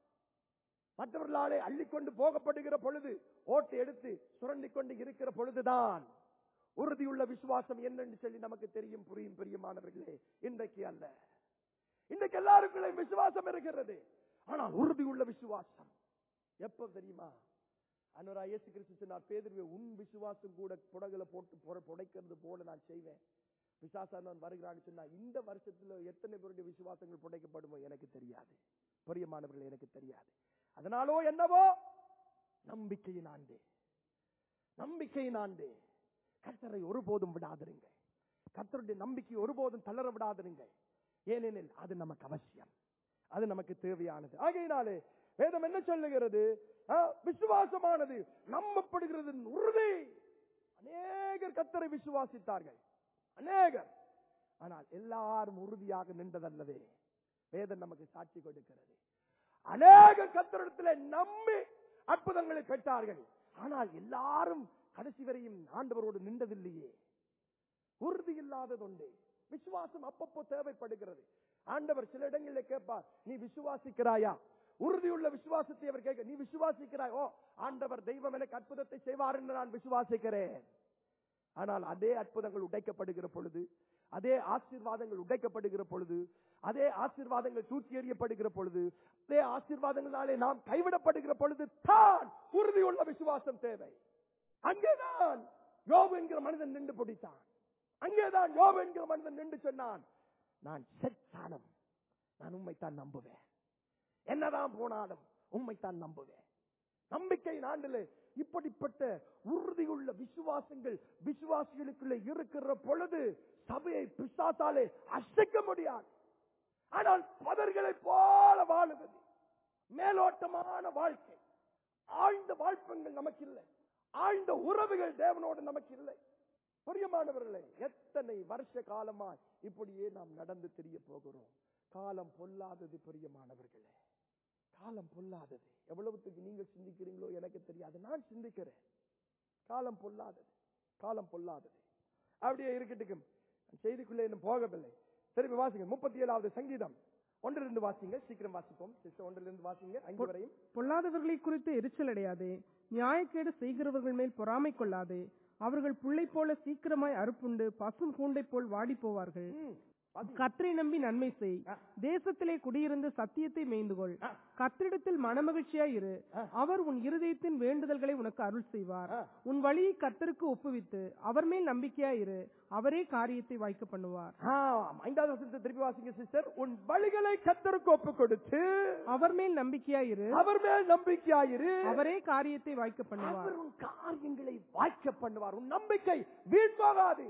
மற்றவர்களாலே அள்ளிக்கொண்டு போகப்படுகிற பொழுது ஓட்டை எடுத்து சுரண்டிக் கொண்டு இருக்கிற பொழுதுதான் உறுதியுள்ள விசுவாசம் என்னன்னு சொல்லி நமக்கு தெரியும் புரியும் பிரியமானவர்களே இன்றைக்கு அல்ல இன்றைக்கு எல்லாருக்குள்ளே விசுவாசம் இருக்கிறது ஆனால் உறுதியுள்ள விசுவாசம் எப்ப தெரியுமா அனுரா இயேசு கிறிஸ்து சொன்னார் பேதுருவே உன் விசுவாசம் கூட புடகுல போட்டு புட- புடைக்கிறது போல நான் செய்வேன் பிசாசானவன் வருகிறான்னு சொன்னா இந்த வருஷத்துல எத்தனை பேருடைய விசுவாசங்கள் புடைக்கப்படுமோ எனக்கு தெரியாது பிரியமானவர்கள் எனக்கு தெரியாது அதனாலோ என்னவோ நம்பிக்கையின் ஆண்டு நம்பிக்கையின் ஆண்டு கர்த்தரை ஒருபோதும் விடாதிருங்க கர்த்தருடைய நம்பிக்கை ஒருபோதும் தளர விடாதிருங்க ஏனெனில் அது நமக்கு அவசியம் அது நமக்கு தேவையானது ஆகையினாலே வேதம் என்ன சொல்லுகிறது ஆ, விசுவாசமானது நம்பப்படுகிறது உறுதி அநேகர் கர்த்தரை விசுவாசித்தார்கள் அநேகர் ஆனால் எல்லாரும் உறுதியாக நின்றதல்லவே வேதம் நமக்கு சாட்சி கொடுக்கிறது அநேக கத்தரிடத்தில் நம்பி அற்புதங்களை பெற்றார்கள் ஆனால் எல்லாரும் கடைசி வரையும் ஆண்டவரோடு நின்றதில்லையே உறுதி இல்லாததுண்டு விசுவாசம் அப்பப்போ தேவைப்படுகிறது ஆண்டவர் சில இடங்களில் கேட்பார் நீ விசுவாசிக்கிறாயா உறுதியுள்ள விசுவாசத்தை அவர் கேட்க நீ விசுவாசிக்கிறாய் ஓ ஆண்டவர் தெய்வம் எனக்கு அற்புதத்தை செய்வார் என்று நான் விசுவாசிக்கிறேன் ஆனால் அதே அற்புதங்கள் உடைக்கப்படுகிற பொழுது அதே ஆசீர்வாதங்கள் உடைக்கப்படுகிற பொழுது அதே ஆசீர்வாதங்கள் தூக்கி எறியப்படுகிற பொழுது அதே ஆசீர்வாதங்களாலே நாம் கைவிடப்படுகிற பொழுது தான் உறுதியுள்ள விசுவாசம் தேவை அங்கேதான் யோபு என்கிற மனிதன் நின்று பிடித்தான் அங்கேதான் யோபு என்கிற மனிதன் நின்று சொன்னான் நான் செத்தானும் நான் உண்மைத்தான் நம்புவேன் என்னதான் போனாலும் உண்மைத்தான் நம்புவேன் நம்பிக்கை நாண்டிலே இப்படிப்பட்ட உறுதியுள்ள விசுவாசங்கள் விசுவாசிகளுக்குள்ள இருக்கிற பொழுது சபையை பிசாசாலே அசைக்க முடியாது ஆனால் பதர்களை போல வாழுவது மேலோட்டமான வாழ்க்கை ஆழ்ந்த வாழ்ப்பங்கள் நமக்கு இல்லை ஆழ்ந்த உறவுகள் தேவனோடு நமக்கு இல்லை பிரியமானவர்களே எத்தனை வருஷ காலமா இப்படியே நாம் நடந்து தெரிய போகிறோம் காலம் பொல்லாதது பிரியமானவர்களே காலம் பொல்லாதது எவ்வளவுத்துக்கு நீங்கள் சிந்திக்கிறீங்களோ எனக்கு தெரியாது நான் சிந்திக்கிறேன் காலம் பொல்லாதது காலம் பொல்லாதது அப்படியே இருக்கட்டும் செய்திக்குள்ளே இன்னும் போகவில்லை திரும்பி வாசிங்க முப்பத்தி ஏழாவது சங்கீதம் ஒன்றிலிருந்து வாசிங்க சீக்கிரம் வாசிப்போம் சிஸ்டர் ஒன்றிலிருந்து வாசிங்க அங்கு வரையும் பொல்லாதவர்களை குறித்து எரிச்சல் அடையாதே நியாயக்கேடு செய்கிறவர்கள் மேல் பொறாமை கொள்ளாதே அவர்கள் புள்ளை போல சீக்கிரமாய் அறுப்புண்டு பசும் கூண்டை போல் வாடி போவார்கள் ம், வாசிங்க. கர்த்தரை நம்பி நன்மை செய் ஆ. தேசத்திலே குடியிருந்து சத்தியத்தை மேய்ந்துகொள் ஆ. கர்த்தரிடத்தில் மனமகிழ்ச்சியாய் இரு ஆ. அவர் உன் இருதயத்தின் வேண்டுதல்களை உனக்கு அருள் செய்வார் ஆ. உன் வழியை கர்த்தருக்கு ஒப்புவித்து அவர் மேல் நம்பிக்கையாய் இரு அவரே காரியத்தை வாய்க்க பண்ணுவார் ஆ, ஐந்தாவது வசனத்தை திருப்பி வாசிங்க சிஸ்டர் உன் வழிகளை கத்தருக்கு ஒப்பு கொடுத்து அவர் மேல் நம்பிக்கையாய் இரு அவர் மேல் நம்பிக்கையாயிரு அவரே காரியத்தை வாய்க்க பண்ணுவார் அவர் உன் காரியங்களை வாய்க்க பண்ணுவார் உன் நம்பிக்கை வீண் போகாது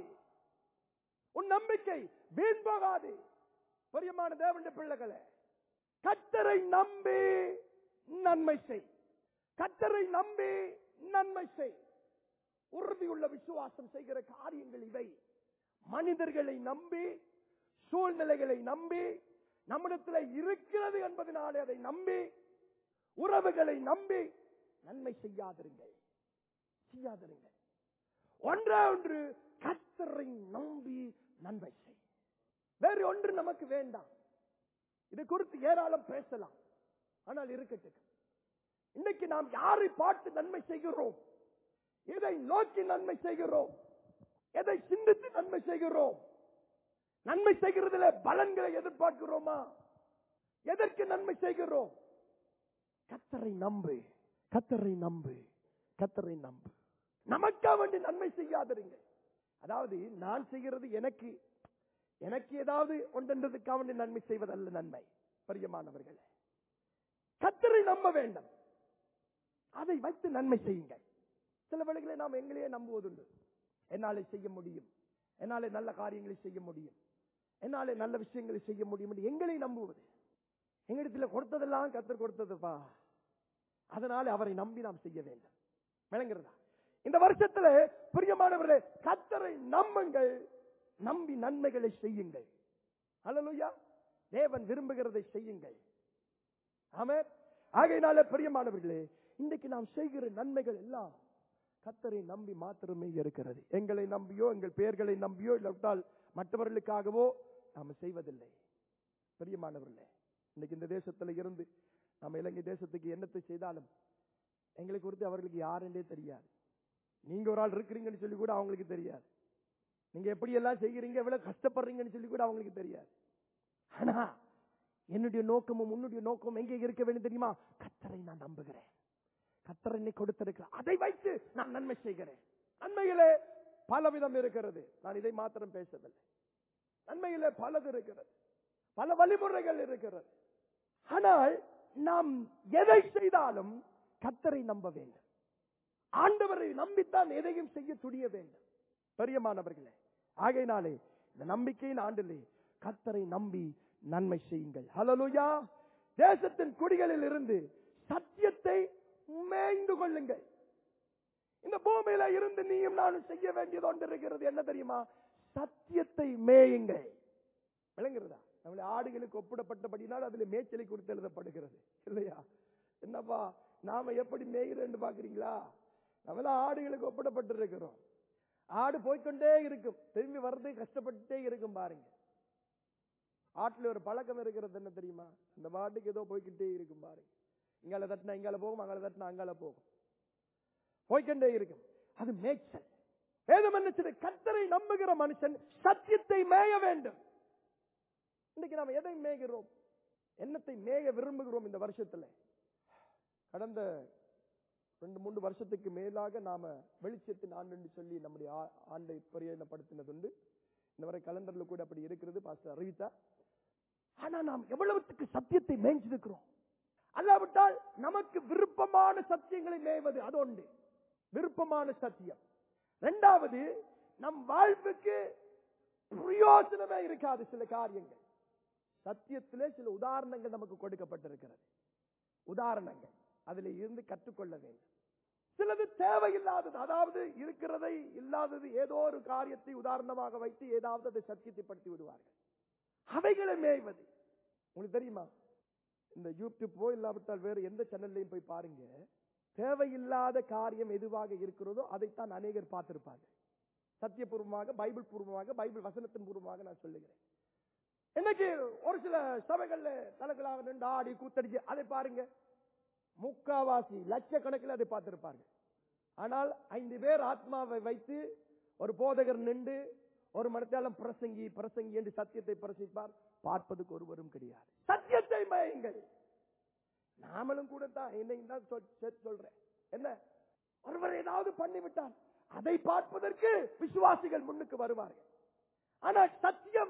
உன் நம்பிக்கை வீண் போகாது பிரியமான தேவனுடைய பிள்ளைகளே கத்தரை நம்பி நன்மை செய் கத்தரை நம்பி நன்மை செய் உறுதியுள்ள விசுவாசம் செய்கிற காரியங்கள் இவை மனிதர்களை நம்பி சூழ்நிலைகளை நம்பி நம்மிடத்தில் இருக்கிறது என்பதனாலே அதை நம்பி உறவுகளை நம்பி நன்மை செய்யாதிருங்கள் செய்யாதிருங்கள் ஒன்றே ஒன்று கத்தரை நம்பி நன்மை செய் வேறு ஒன்று நமக்கு வேண்டாம் இது குறித்து ஏராளம் பேசலாம் ஆனால் இருக்கட்டும் இன்னைக்கு நாம் யாரை பார்த்து நன்மை செய்கிறோம் எதை நோக்கி நன்மை செய்கிறோம் எதை சிந்தித்து நன்மை செய்கிறோம் நன்மை செய்கிறதுல பலன்களை எதிர்பார்க்கிறோமா எதற்கு நன்மை செய்கிறோம் கத்தரை நம்பு கத்தரை நம்பு கத்தரை நம்பு நமக்கா வேண்டி நன்மை செய்யாதிருங்க அதாவது நான் செய்கிறது எனக்கு எனக்கு ஏதாவது ஒன்றென்றதுக்காக வேண்டி நன்மை செய்வதல்ல நன்மை பிரியமானவர்களே கத்தரை நம்ப வேண்டும் அதை வைத்து நன்மை செய்யுங்கள் சில வேளைகளை நாம் எங்களையே நம்புவதுண்டு என்னாலே செய்ய முடியும் என்னாலே நல்ல காரியங்களை செய்ய முடியும் என்னாலே நல்ல விஷயங்களை செய்ய முடியும் என்று எங்களை நம்புவது எங்களிடத்தில் கொடுத்ததெல்லாம் கத்தர் கொடுத்ததுப்பா அதனால அவரை நம்பி நாம் செய்ய வேண்டும் விளங்குறதா இந்த வருஷத்துல பிரியமானவர்களே கத்தரை நம்புங்கள் நம்பி நன்மைகளை செய்யுங்கள் அல்லலுயா தேவன் விரும்புகிறதை செய்யுங்கள் ஆமே ஆகையினால பிரியமானவர்களே இன்றைக்கு நாம் செய்கிற நன்மைகள் எல்லாம் கத்தரை நம்பி மாத்திரமே இருக்கிறது எங்களை நம்பியோ எங்கள் பெயர்களை நம்பியோ இல்லாவிட்டால் மற்றவர்களுக்காகவோ நாம் செய்வதில்லை பிரியமானவர்களே இன்னைக்கு இந்த தேசத்துல இருந்து நம்ம இலங்கை தேசத்துக்கு என்னத்தை செய்தாலும் எங்களை குறித்து அவர்களுக்கு யாருன்றே தெரியாது நீங்க ஒரு ஆள் இருக்கிறீங்கன்னு சொல்லி கூட அவங்களுக்கு தெரியாது நீங்க எப்படி எல்லாம் செய்கிறீங்க எவ்வளவு கஷ்டப்படுறீங்கன்னு சொல்லி கூட அவங்களுக்கு தெரியாது ஆனா என்னுடைய நோக்கமும் உன்னுடைய நோக்கமும் எங்கே இருக்க வேண்டும் தெரியுமா கத்தரை நான் நம்புகிறேன் கத்தர் என்னை கொடுத்திருக்கிறார் அதை வைத்து நான் நன்மை செய்கிறேன் நன்மையிலே பலவிதம் இருக்கிறது நான் இதை மாத்திரம் பேசவில்லை நன்மையிலே பலது இருக்கிறது பல வழிமுறைகள் இருக்கிறது ஆனால் நாம் எதை செய்தாலும் கத்தரை நம்ப வேண்டும் ஆண்டவரை நம்பித்தான் எதையும் செய்ய துடிய வேண்டும் பெரியமானவர்களே ஆகையினாலே இந்த நம்பிக்கையின் ஆண்டிலே கத்தரை நம்பி நன்மை செய்யுங்கள் ஹலலுயா தேசத்தின் குடிகளில் இருந்து சத்தியத்தை மேய்ந்து கொள்ளுங்கள் இந்த பூமியில இருந்து நீயும் நானும் செய்ய வேண்டியது ஒன்று இருக்கிறது என்ன தெரியுமா சத்தியத்தை மேயுங்கள் விளங்குறதா நம்மளை ஆடுகளுக்கு ஒப்பிடப்பட்டபடினால் அதுல மேய்ச்சலை குறித்து எழுதப்படுகிறது இல்லையா என்னப்பா நாம எப்படி மேய்கிறேன்னு பாக்குறீங்களா நம்மளாம் ஆடுகளுக்கு ஒப்பிடப்பட்டிருக்கிறோம் ஆடு போய்க்கொண்டே இருக்கும் திரும்பி வர்றது கஷ்டப்பட்டுட்டே இருக்கும் பாருங்க ஆட்டுல ஒரு பழக்கம் இருக்கிறது என்ன தெரியுமா அந்த பாட்டுக்கு ஏதோ போய்க்கிட்டே இருக்கும் பாருங்க இங்கால தட்டினா இங்கால போகும் அங்கால தட்டினா அங்கால போகும் போய்க்கொண்டே இருக்கும் அது மேய்ச்சல் வேதம் என்ன சொல்லுது? கர்த்தரை நம்புகிற மனுஷன் சத்தியத்தை மேய வேண்டும் இன்னைக்கு நாம் எதை மேய்கிறோம் என்னத்தை மேய விரும்புகிறோம் இந்த வருஷத்துல கடந்த ரெண்டு மூன்று வருஷத்துக்கு மேலாக நாம வெளிச்சத்தின் ஆண்டு என்று சொல்லி நம்முடைய ஆ- ஆண்டை பிரயோஜனப்படுத்தினதுண்டு இந்த வரை கலண்டர்ல கூட அப்படி இருக்கிறது பாஸ்டர் அறிவித்தா ஆனா நாம் எவ்வளவுத்துக்கு சத்தியத்தை மேய்ஞ்சிருக்கிறோம் அல்லாவிட்டால் நமக்கு விருப்பமான சத்தியங்களை மேய்வது அது ஒன்று விருப்பமான சத்தியம் இரண்டாவது நம் வாழ்வுக்கு பிரயோஜனமே இருக்காது சில காரியங்கள் சத்தியத்திலே சில உதாரணங்கள் நமக்கு கொடுக்கப்பட்டிருக்கிறது உதாரணங்கள் அதில் இருந்து கற்றுக்கொள்ள வேண்டும் சிலது தேவையில்லாதது அதாவது இருக்கிறதை இல்லாதது ஏதோ ஒரு காரியத்தை உதாரணமாக வைத்து ஏதாவது அதை சத்தியத்தைப்படுத்தி விடுவார்கள் அவைகளை மேய்வது உங்களுக்கு தெரியுமா இந்த யூடியூப்போ இல்லாவிட்டால் வேறு எந்த சேனல்லையும் போய் பாருங்க தேவையில்லாத காரியம் எதுவாக இருக்கிறதோ அதைத்தான் அநேகர் பார்த்திருப்பாங்க சத்தியபூர்வமாக பைபிள் பூர்வமாக பைபிள் வசனத்தின் பூர்வமாக நான் சொல்லுகிறேன் இன்னைக்கு ஒரு சில சபைகள்ல தலைகளாக நின்று ஆடி கூத்தடிச்சு அதை பாருங்க முக்காவாசி லட்சக்கணக்கில் அதை பார்த்திருப்பாங்க ஆனால் ஐந்து பேர் ஆத்மாவை வைத்து ஒரு போதகர் நின்று ஒரு மனத்தாலும் பிரசங்கி பிரசங்கி என்று சத்தியத்தை பிரசிப்பார் பார்ப்பதுக்கு ஒருவரும் கிடையாது சத்தியத்தை மயங்கள் நாமளும் கூட தான் என்னையும் தான் சொல்- சேர்த்து சொல்றேன் என்ன ஒருவர் ஏதாவது பண்ணிவிட்டால் அதை பார்ப்பதற்கு விசுவாசிகள் முன்னுக்கு வருவார்கள் ஆனால் சத்தியம்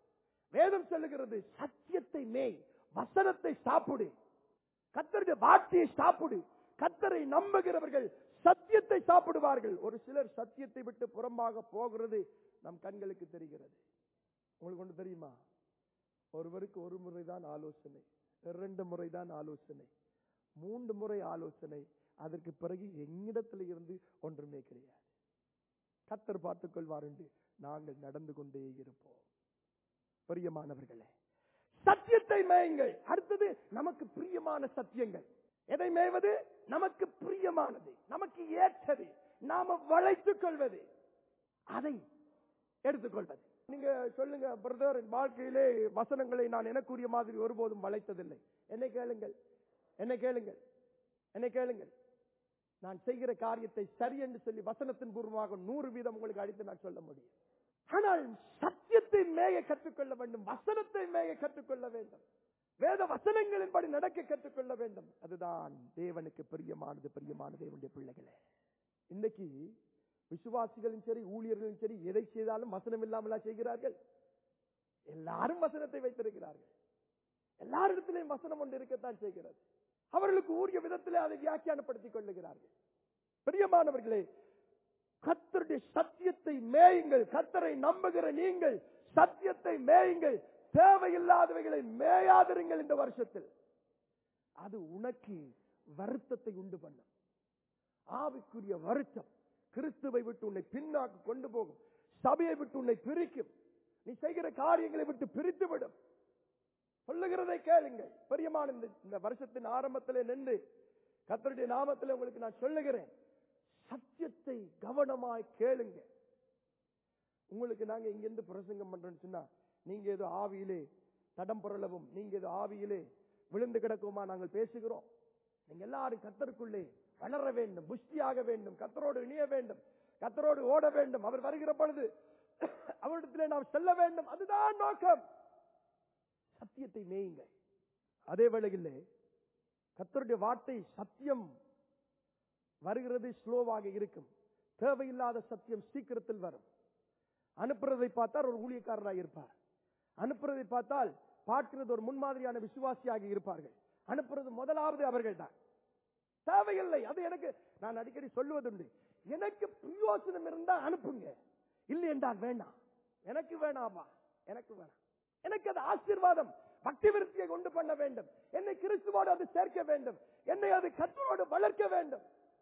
வேதம் சொல்லுகிறது சத்தியத்தை மேய் வசனத்தை சாப்பிடு கத்தருடைய வார்த்தையை சாப்பிடு கத்தரை நம்புகிறவர்கள் சத்தியத்தை சாப்பிடுவார்கள் ஒரு சிலர் சத்தியத்தை விட்டு புறம்பாக போகிறது நம் கண்களுக்கு தெரிகிறது உங்களுக்கு ஒன்று தெரியுமா ஒருவருக்கு ஒரு முறைதான் ஆலோசனை இரண்டு முறைதான் ஆலோசனை மூன்று முறை ஆலோசனை அதற்கு பிறகு எங்கிடத்தில் இருந்து ஒன்றுமே கிடையாது கத்தர் பார்த்துக் கொள்வார் என்று நாங்கள் நடந்து கொண்டே இருப்போம் பிரியமானவர்களே சத்தியத்தை மேயுங்கள் அடுத்தது நமக்கு பிரியமான சத்தியங்கள் எதை மேய்வது நமக்கு பிரியமானது நமக்கு ஏற்றது நாம வளைத்துக் கொள்வது அதை எடுத்துக்கொள்வது நீங்க சொல்லுங்க பிரதர் வாழ்க்கையிலே வசனங்களை நான் எனக்குரிய மாதிரி ஒருபோதும் வளைத்ததில்லை என்னை கேளுங்கள் என்னை கேளுங்கள் என்னை கேளுங்கள் நான் செய்கிற காரியத்தை சரி என்று சொல்லி வசனத்தின் பூர்வமாக நூறு வீதம் உங்களுக்கு அடித்து நான் சொல்ல முடியும் ஆனால் சத்தியத்தை மேய கற்றுக்கொள்ள வேண்டும் வசனத்தை மேய கற்றுக்கொள்ள வேண்டும் வேத வசனங்களின்படி நடக்க கற்றுக்கொள்ள வேண்டும் அதுதான் தேவனுக்கு பிரியமானது பிரியமான தேவனுடைய பிள்ளைகளே இன்னைக்கு விசுவாசிகளும் சரி ஊழியர்களும் சரி எதை செய்தாலும் வசனம் இல்லாமலா செய்கிறார்கள் எல்லாரும் வசனத்தை வைத்திருக்கிறார்கள் எல்லாரிடத்திலையும் வசனம் ஒன்று இருக்கத்தான் செய்கிறது அவர்களுக்கு ஊரிய விதத்திலே அதை வியாக்கியானப்படுத்திக் கொள்ளுகிறார்கள் பிரியமானவர்களே கத்தருடைய சத்தியத்தை மேயுங்கள் கத்தரை நம்புகிற நீங்கள் சத்தியத்தை மேயுங்கள் தேவையில்லாதவைகளை மேயாதிருங்கள் இந்த வருஷத்தில் அது உனக்கு வருத்தத்தை உண்டு பண்ணும் ஆவிக்குரிய வருத்தம் கிறிஸ்துவை விட்டு உன்னை பின்னாக்கு கொண்டு போகும் சபையை விட்டு உன்னை பிரிக்கும் நீ செய்கிற காரியங்களை விட்டு பிரித்து விடும் சொல்லுகிறதை கேளுங்கள் பெரியமான இந்த- இந்த வருஷத்தின் ஆரம்பத்திலே நின்று கத்தருடைய நாமத்திலே உங்களுக்கு நான் சொல்லுகிறேன் சத்தியத்தை கவனமாய் கேளுங்க உங்களுக்கு நாங்க இங்கிருந்து பிரசங்கம் பண்றோம்னு சொன்னா நீங்க ஏதோ ஆவியிலே தடம் புரளவும் நீங்க ஏதோ ஆவியிலே விழுந்து கிடக்குமா நாங்கள் பேசுகிறோம் நீங்க எல்லாரும் கத்தருக்குள்ளே வளர வேண்டும் புஷ்டியாக வேண்டும் கத்தரோடு இணைய வேண்டும் கத்தரோடு ஓட வேண்டும் அவர் வருகிற பொழுது அவரிடத்திலே நாம் செல்ல வேண்டும் அதுதான் நோக்கம் சத்தியத்தை மேயுங்க அதே வேளையிலே கத்தருடைய வார்த்தை சத்தியம் வருகிறது ஸ்லோவாக இருக்கும் தேவையில்லாத சத்தியம் சீக்கிரத்தில் வரும் அனுப்புறதை பார்த்தால் ஒரு ஊழியக்காரராக இருப்பார் அனுப்புறதை பார்த்தால் பார்க்கிறது ஒரு முன்மாதிரியான விசுவாசியாக இருப்பார்கள் அனுப்புறது முதலாவது அவர்கள் தான் தேவையில்லை அது எனக்கு நான் அடிக்கடி சொல்லுவதுண்டு எனக்கு பிரயோசனம் இருந்தா அனுப்புங்க இல்லை என்றால் வேண்டாம் எனக்கு வேணாமா எனக்கு வேணாம் எனக்கு அது ஆசீர்வாதம் பக்தி விருத்தியை கொண்டு பண்ண வேண்டும் என்னை கிறிஸ்துவோடு அது சேர்க்க வேண்டும் என்னை அது கத்தரோடு வளர்க்க வேண்டும்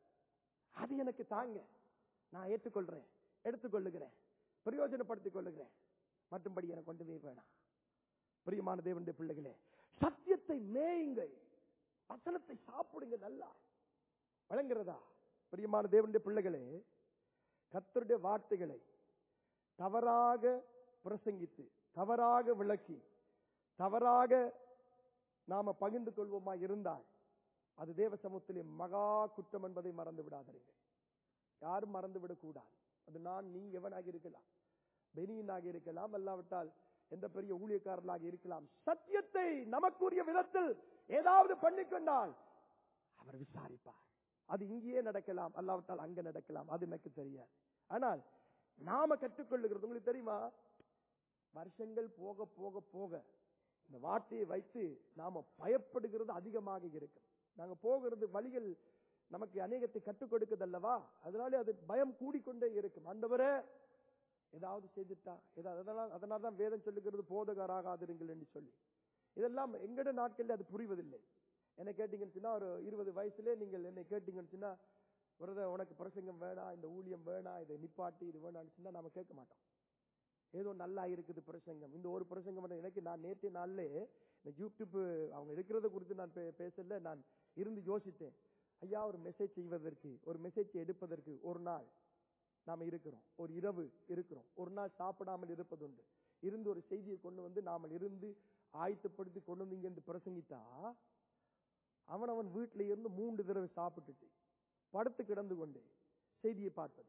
அது எனக்கு தாங்க நான் ஏற்றுக்கொள்றேன் எடுத்துக்கொள்ளுகிறேன் பிரயோஜனப்படுத்திக் கொள்ளுகிறேன் மற்றும்படி எனக்கு கொண்டுமே வேணாம் பிரியமான தேவனுடைய பிள்ளைகளே சத்தியத்தை மேயுங்கள் வசனத்தை சாப்பிடுங்க நல்லா வழங்குறதா பிரியமான தேவனுடைய பிள்ளைகளே கர்த்தருடைய வார்த்தைகளை தவறாக பிரசங்கித்து தவறாக விளக்கி தவறாக நாம பகிர்ந்து கொள்வோமா இருந்தால் அது தேவ சமூகத்திலே மகா குற்றம் என்பதை மறந்து விடாதீர்கள் யாரும் மறந்து விடக்கூடாது அது நான் நீ எவனாக இருக்கலாம் பெனியனாக இருக்கலாம் அல்லாவிட்டால் எந்த பெரிய ஊழியக்காரனாக இருக்கலாம் சத்தியத்தை நமக்குரிய விதத்தில் ஏதாவது பண்ணிக்கொண்டால் அவர் விசாரிப்பார் அது இங்கேயே நடக்கலாம் அல்லாவிட்டால் அங்க நடக்கலாம் அது எனக்கு தெரியாது ஆனால் நாம கற்றுக்கொள்ளுகிறது உங்களுக்கு தெரியுமா வருஷங்கள் போக போக போக இந்த வார்த்தையை வைத்து நாம பயப்படுகிறது அதிகமாக இருக்கும் நாங்க போகிறது வழிகள் நமக்கு அநேகத்தை கற்றுக் கொடுக்குது அல்லவா அதனாலே அது பயம் கூடிக்கொண்டே இருக்கும் ஆண்டவரே ஏதாவது செய்துட்டா ஏதாவது அதனால அதனால தான் வேதம் சொல்லுகிறது போதகராகாதிருங்கள் என்று சொல்லி இதெல்லாம் எங்கட நாட்களில் அது புரிவதில்லை என்ன கேட்டீங்கன்னு சொன்னா ஒரு இருபது வயசுல நீங்கள் என்னை கேட்டீங்கன்னு சொன்னா பிரதர் உனக்கு பிரசங்கம் வேணாம் இந்த ஊழியம் வேணாம் இதை நிப்பாட்டி இது வேணாம்னு சொன்னா நாம கேட்க மாட்டோம் ஏதோ நல்லா இருக்குது பிரசங்கம் இந்த ஒரு பிரசங்கம் மட்டும் எனக்கு நான் நேற்று நாள்லே இந்த யூடியூப் அவங்க இருக்கிறத குறித்து நான் பே- பேசல நான் இருந்து யோசித்தேன் ஐயா ஒரு மெசேஜ் செய்வதற்கு ஒரு மெசேஜ் எடுப்பதற்கு ஒரு நாள் நாம இருக்கிறோம் ஒரு இரவு இருக்கிறோம் ஒரு நாள் சாப்பிடாமல் இருப்பதுண்டு இருந்து ஒரு செய்தியை கொண்டு வந்து நாம இருந்து ஆயத்தப்படுத்தி கொண்டு வந்து இங்க இருந்து பிரசங்கித்தா அவன் அவன் வீட்டில இருந்து மூன்று தடவை சாப்பிட்டுட்டு படுத்து கிடந்து கொண்டு செய்தியை பார்ப்பது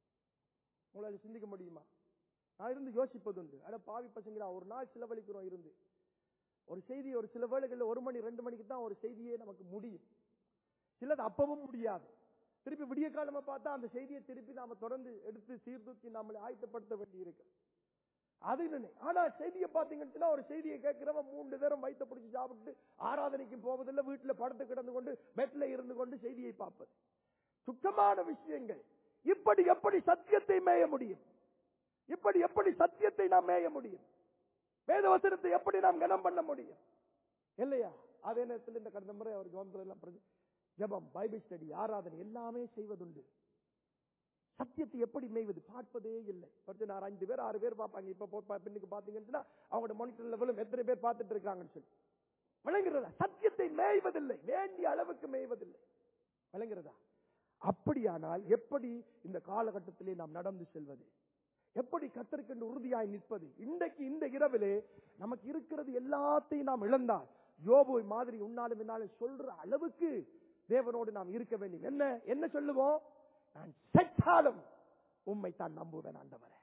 உங்களால சிந்திக்க முடியுமா நான் இருந்து யோசிப்பதுண்டு அட பாவி பசங்களா ஒரு நாள் செலவழிக்கிறோம் இருந்து ஒரு செய்தி ஒரு சில வேளைகள்ல ஒரு மணி ரெண்டு மணிக்கு தான் ஒரு செய்தியே நமக்கு முடியும் சிலது அப்பவும் முடியாது திருப்பி விடிய காலமா பார்த்தா அந்த செய்தியை திருப்பி நாம தொடர்ந்து எடுத்து சீர்தூக்கி நம்மளை ஆயத்தப்படுத்த வேண்டி இருக்கு அது இல்லை ஆனா செய்தியை பாத்தீங்கன்னு சொன்னா ஒரு செய்தியை கேட்கிறவன் மூன்று நேரம் வயிற்ற பிடிச்சி சாப்பிட்டு ஆராதனைக்கு போவதில்லை வீட்டுல படுத்து கிடந்து கொண்டு பெட்ல இருந்து கொண்டு செய்தியை பார்ப்பது சுத்தமான விஷயங்கள் இப்படி எப்படி சத்தியத்தை மேய முடியும் இப்படி எப்படி சத்தியத்தை நாம் மேய முடியும் வேதவசனத்தை எப்படி நாம் கனம் பண்ண முடியும் இல்லையா அதே நேரத்தில் இந்த கடந்த முறை அவர் கவனத்தில் எல்லாம் பிரதி- ஜெபம் பைபிள் ஸ்டடி ஆராதனை எல்லாமே செய்வதுண்டு சத்தியத்தை எப்படி மேய்வது பார்ப்பதே இல்லை பத்து நான் அஞ்சு பேர் ஆறு பேர் பார்ப்பாங்க இப்ப போ- பா- பின்னுக்கு பாத்தீங்கன்னா அவங்களோட மானிட்டர் லெவலும் எத்தனை பேர் பார்த்துட்டு இருக்காங்கன்னு சொல்லி விளங்குறதா சத்தியத்தை மேய்வதில்லை வேண்டிய அளவுக்கு மேய்வதில்லை விளங்குறதா அப்படியானால் எப்படி இந்த காலகட்டத்திலே நாம் நடந்து செல்வது எப்படி கத்தருக்கென்று உறுதியாய் நிற்பது இன்றைக்கு இந்த இரவிலே நமக்கு இருக்கிறது எல்லாத்தையும் நாம் இழந்தால் யோபு மாதிரி உன்னாலும் என்னாலும் சொல்ற அளவுக்கு தேவனோடு நாம் இருக்க வேண்டும் என்ன என்ன சொல்லுவோம் நான் செத்தாலும் உம்மை தான் நம்புவேன் ஆண்டவரே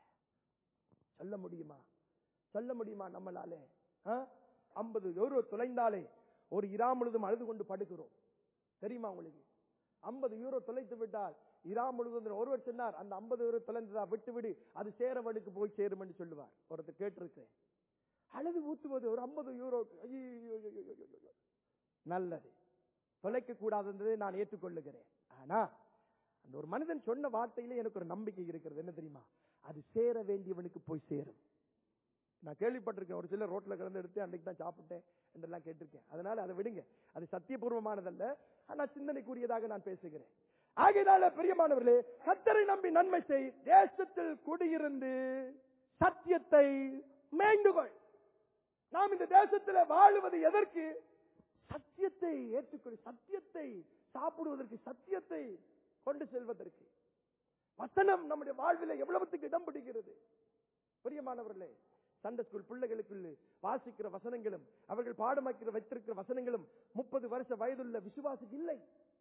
சொல்ல முடியுமா சொல்ல முடியுமா நம்மளாலே ஐம்பது யூரோ தொலைந்தாலே ஒரு இரா முழுதும் அழுது கொண்டு படுக்கிறோம் தெரியுமா உங்களுக்கு ஐம்பது யூரோ தொலைத்து விட்டால் இரா முழுவதும் ஒருவர் சொன்னார் அந்த ஐம்பது யூரோ தொலைந்ததா விட்டு விடு அது சேரவனுக்கு போய் சேரும் என்று சொல்லுவார் ஒருத்தர் கேட்டிருக்கிறேன் அழுது ஊத்துவது ஒரு ஐம்பது யூரோ ஐயோ, ஐயோ, ஐயோ, ஐயோ, ஐயோ. நல்லது தொலைக்க கூடாதுன்றதை நான் ஏற்றுக்கொள்ளுகிறேன் ஆனா அந்த ஒரு மனிதன் சொன்ன வார்த்தையில எனக்கு ஒரு நம்பிக்கை இருக்கிறது என்ன தெரியுமா அது சேர வேண்டியவனுக்கு போய் சேரும் நான் கேள்விப்பட்டிருக்கேன் ஒரு சிலர் ரோட்ல கிடந்து எடுத்து அன்னைக்கு தான் சாப்பிட்டேன் என்றெல்லாம் கேட்டிருக்கேன் அதனால அதை விடுங்க அது சத்தியபூர்வமானதல்ல ஆனா சிந்தனைக்குரியதாக நான் பேசுகிறேன் ஆகையினால பிரியமானவர்களே கத்தரை நம்பி நன்மை செய் தேசத்தில் குடியிருந்து சத்தியத்தை மேய்ந்துகொள் நாம் இந்த தேசத்தில் வாழுவது எதற்கு சத்தியத்தை ஏற்றுக்கொள் சத்தியத்தை சாப்பிடுவதற்கு சத்தியத்தை கொண்டு செல்வதற்கு வசனம் நம்முடைய வாழ்வில் எவ்வளவுத்துக்கு இடம் பிடிக்கிறது பிரியமானவர்களே சண்டை ஸ்கூல் பிள்ளைகளுக்குள்ள வாசிக்கிற வசனங்களும் அவர்கள் பாடமாக்கிற வைத்திருக்கிற வசனங்களும் முப்பது வருஷ வயதுள்ள விசுவாசிக்கு இல்லை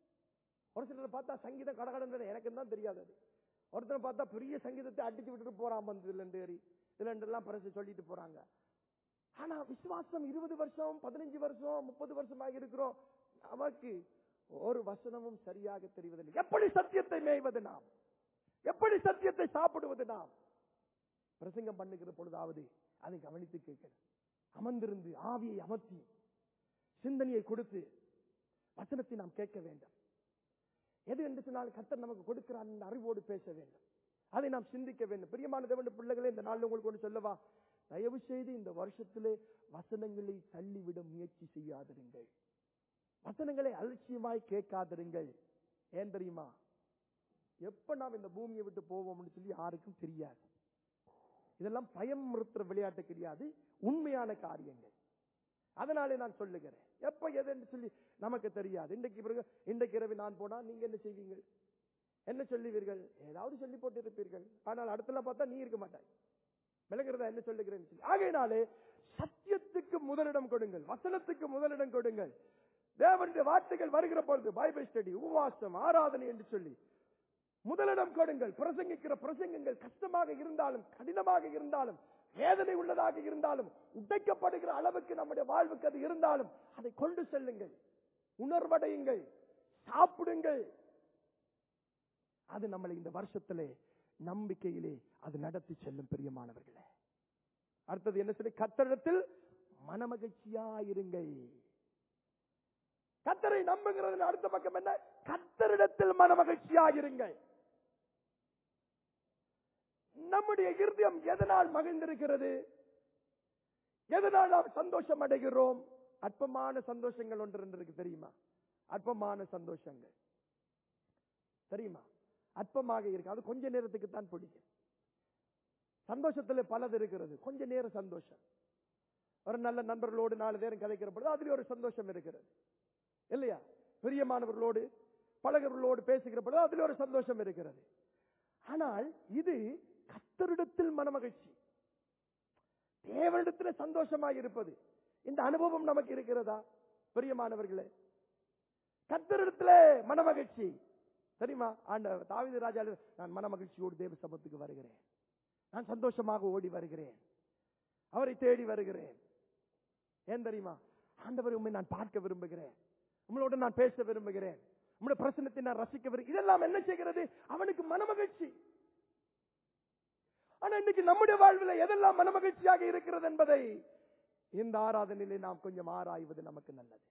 ஒரு சிலர் பார்த்தா சங்கீதம் கடகடன்னு எனக்கு தான் தெரியாது அது ஒருத்தர் பார்த்தா பெரிய சங்கீதத்தை அடிச்சு விட்டுட்டு போறான் வந்து இதுல இருந்து ஏறி இதுல இருந்து எல்லாம் பரிசு சொல்லிட்டு போறாங்க ஆனா விசுவாசம் இருபது வருஷம் பதினஞ்சு வருஷம் முப்பது வருஷமாக இருக்கிறோம் நமக்கு ஒரு வசனமும் சரியாக தெரிவதில்லை எப்படி சத்தியத்தை மேய்வது நாம் எப்படி சத்தியத்தை சாப்பிடுவது நாம் பிரசங்கம் பண்ணுகிற பொழுதாவது அதை கவனித்து கேட்கணும் அமர்ந்திருந்து ஆவியை அமர்த்தி சிந்தனையை கொடுத்து வசனத்தை நாம் கேட்க வேண்டும் எது என்று சொன்னால் கர்த்தர் நமக்கு கொடுக்கிறான் என்ற அறிவோடு பேச வேண்டும் அதை நாம் சிந்திக்க வேண்டும் பிரியமான தேவனுடைய பிள்ளைகளே இந்த நாளில் உங்களுக்கு ஒன்று சொல்லவா தயவு செய்து இந்த வருஷத்திலே வசனங்களை தள்ளிவிட முயற்சி செய்யாதிருங்கள் வசனங்களை அலட்சியமாய் கேட்காதிருங்கள் ஏன் தெரியுமா எப்ப நாம் இந்த பூமியை விட்டு போவோம்னு சொல்லி யாருக்கும் தெரியாது இதெல்லாம் பயம் நிறுத்துற விளையாட்டு கிடையாது உண்மையான காரியங்கள் அதனாலே நான் சொல்லுகிறேன் எப்ப எதுன்னு சொல்லி நமக்கு தெரியாது இன்றைக்கு பிறகு இன்றைக்கு இரவு நான் போனா நீங்க என்ன செய்வீங்க என்ன சொல்லுவீர்கள் ஏதாவது சொல்லி போட்டு இருப்பீர்கள் ஆனால் அடுத்தல பார்த்தா நீ இருக்க மாட்டாய் விளங்குறதா என்ன சொல்லுகிறேன் சொல்லி ஆகையினாலே சத்தியத்துக்கு முதலிடம் கொடுங்கள் வசனத்துக்கு முதலிடம் கொடுங்கள் தேவனுடைய வார்த்தைகள் வருகிற பொழுது பைபிள் ஸ்டடி உபவாசம் ஆராதனை என்று சொல்லி முதலிடம் கொடுங்கள் பிரசங்கிக்கிற பிரசங்கங்கள் கஷ்டமாக இருந்தாலும் கடினமாக இருந்தாலும் வேதனை உள்ளதாக இருந்தாலும் உடைக்கப்படுகிற அளவுக்கு நம்முடைய வாழ்வுக்கு அது இருந்தாலும் அதை கொண்டு செல்லுங்கள் உணர்வடையுங்கள் சாப்பிடுங்கள் அது நம்மளை இந்த வருஷத்திலே நம்பிக்கையிலே அது நடத்தி செல்லும் பிரியமானவர்களே அடுத்தது என்ன சொல்லி கத்தரிடத்தில் மனமகிழ்ச்சியாயிருங்கள் கத்தரை நம்புகிறது அடுத்த பக்கம் என்ன கத்தரிடத்தில் மனமகிழ்ச்சியாயிருங்கள் நம்முடைய இருதயம் எதனால் மகிழ்ந்திருக்கிறது எதனால் நாம் சந்தோஷம் அடைகிறோம் அற்பமான சந்தோஷங்கள் ஒன்று ரெண்டு இருக்கு தெரியுமா அற்பமான சந்தோஷங்கள் தெரியுமா அற்பமாக இருக்கு அது கொஞ்ச நேரத்துக்கு தான் பிடிக்கும் சந்தோஷத்துல பலது இருக்கிறது கொஞ்ச நேரம் சந்தோஷம் ஒரு நல்ல நண்பர்களோடு நாலு பேரும் கதைக்கிற பொழுது அதுல ஒரு சந்தோஷம் இருக்கிறது இல்லையா பிரியமானவர்களோடு பழகர்களோடு பேசுகிற பொழுது அதுல ஒரு சந்தோஷம் இருக்கிறது ஆனால் இது கத்தரிடத்தில் மனமகிழ்ச்சி தேவனிடத்தில் சந்தோஷமாக இருப்பது இந்த அனுபவம் நமக்கு இருக்கிறதா பிரியமானவர்களே கத்தரிடத்துல மனமகிழ்ச்சி தெரியுமா ஆண்ட தாவீது ராஜா நான் மனமகிழ்ச்சியோடு தேவ சபத்துக்கு வருகிறேன் நான் சந்தோஷமாக ஓடி வருகிறேன் அவரை தேடி வருகிறேன் ஏன் தெரியுமா ஆண்டவர் உண்மை நான் பார்க்க விரும்புகிறேன் உங்களோட நான் பேச விரும்புகிறேன் உங்களுடைய பிரசனத்தை நான் ரசிக்க விரும்புகிறேன் இதெல்லாம் என்ன செய்கிறது அவனுக்கு மனமகிழ்ச்சி ஆனா இன்னைக்கு நம்முடைய வாழ்வில் எதெல்லாம் மனமகிழ்ச்சியாக இருக்கிறது என்பதை இந்த ஆராதனையிலே நாம் கொஞ்சம் ஆராய்வது நமக்கு நல்லது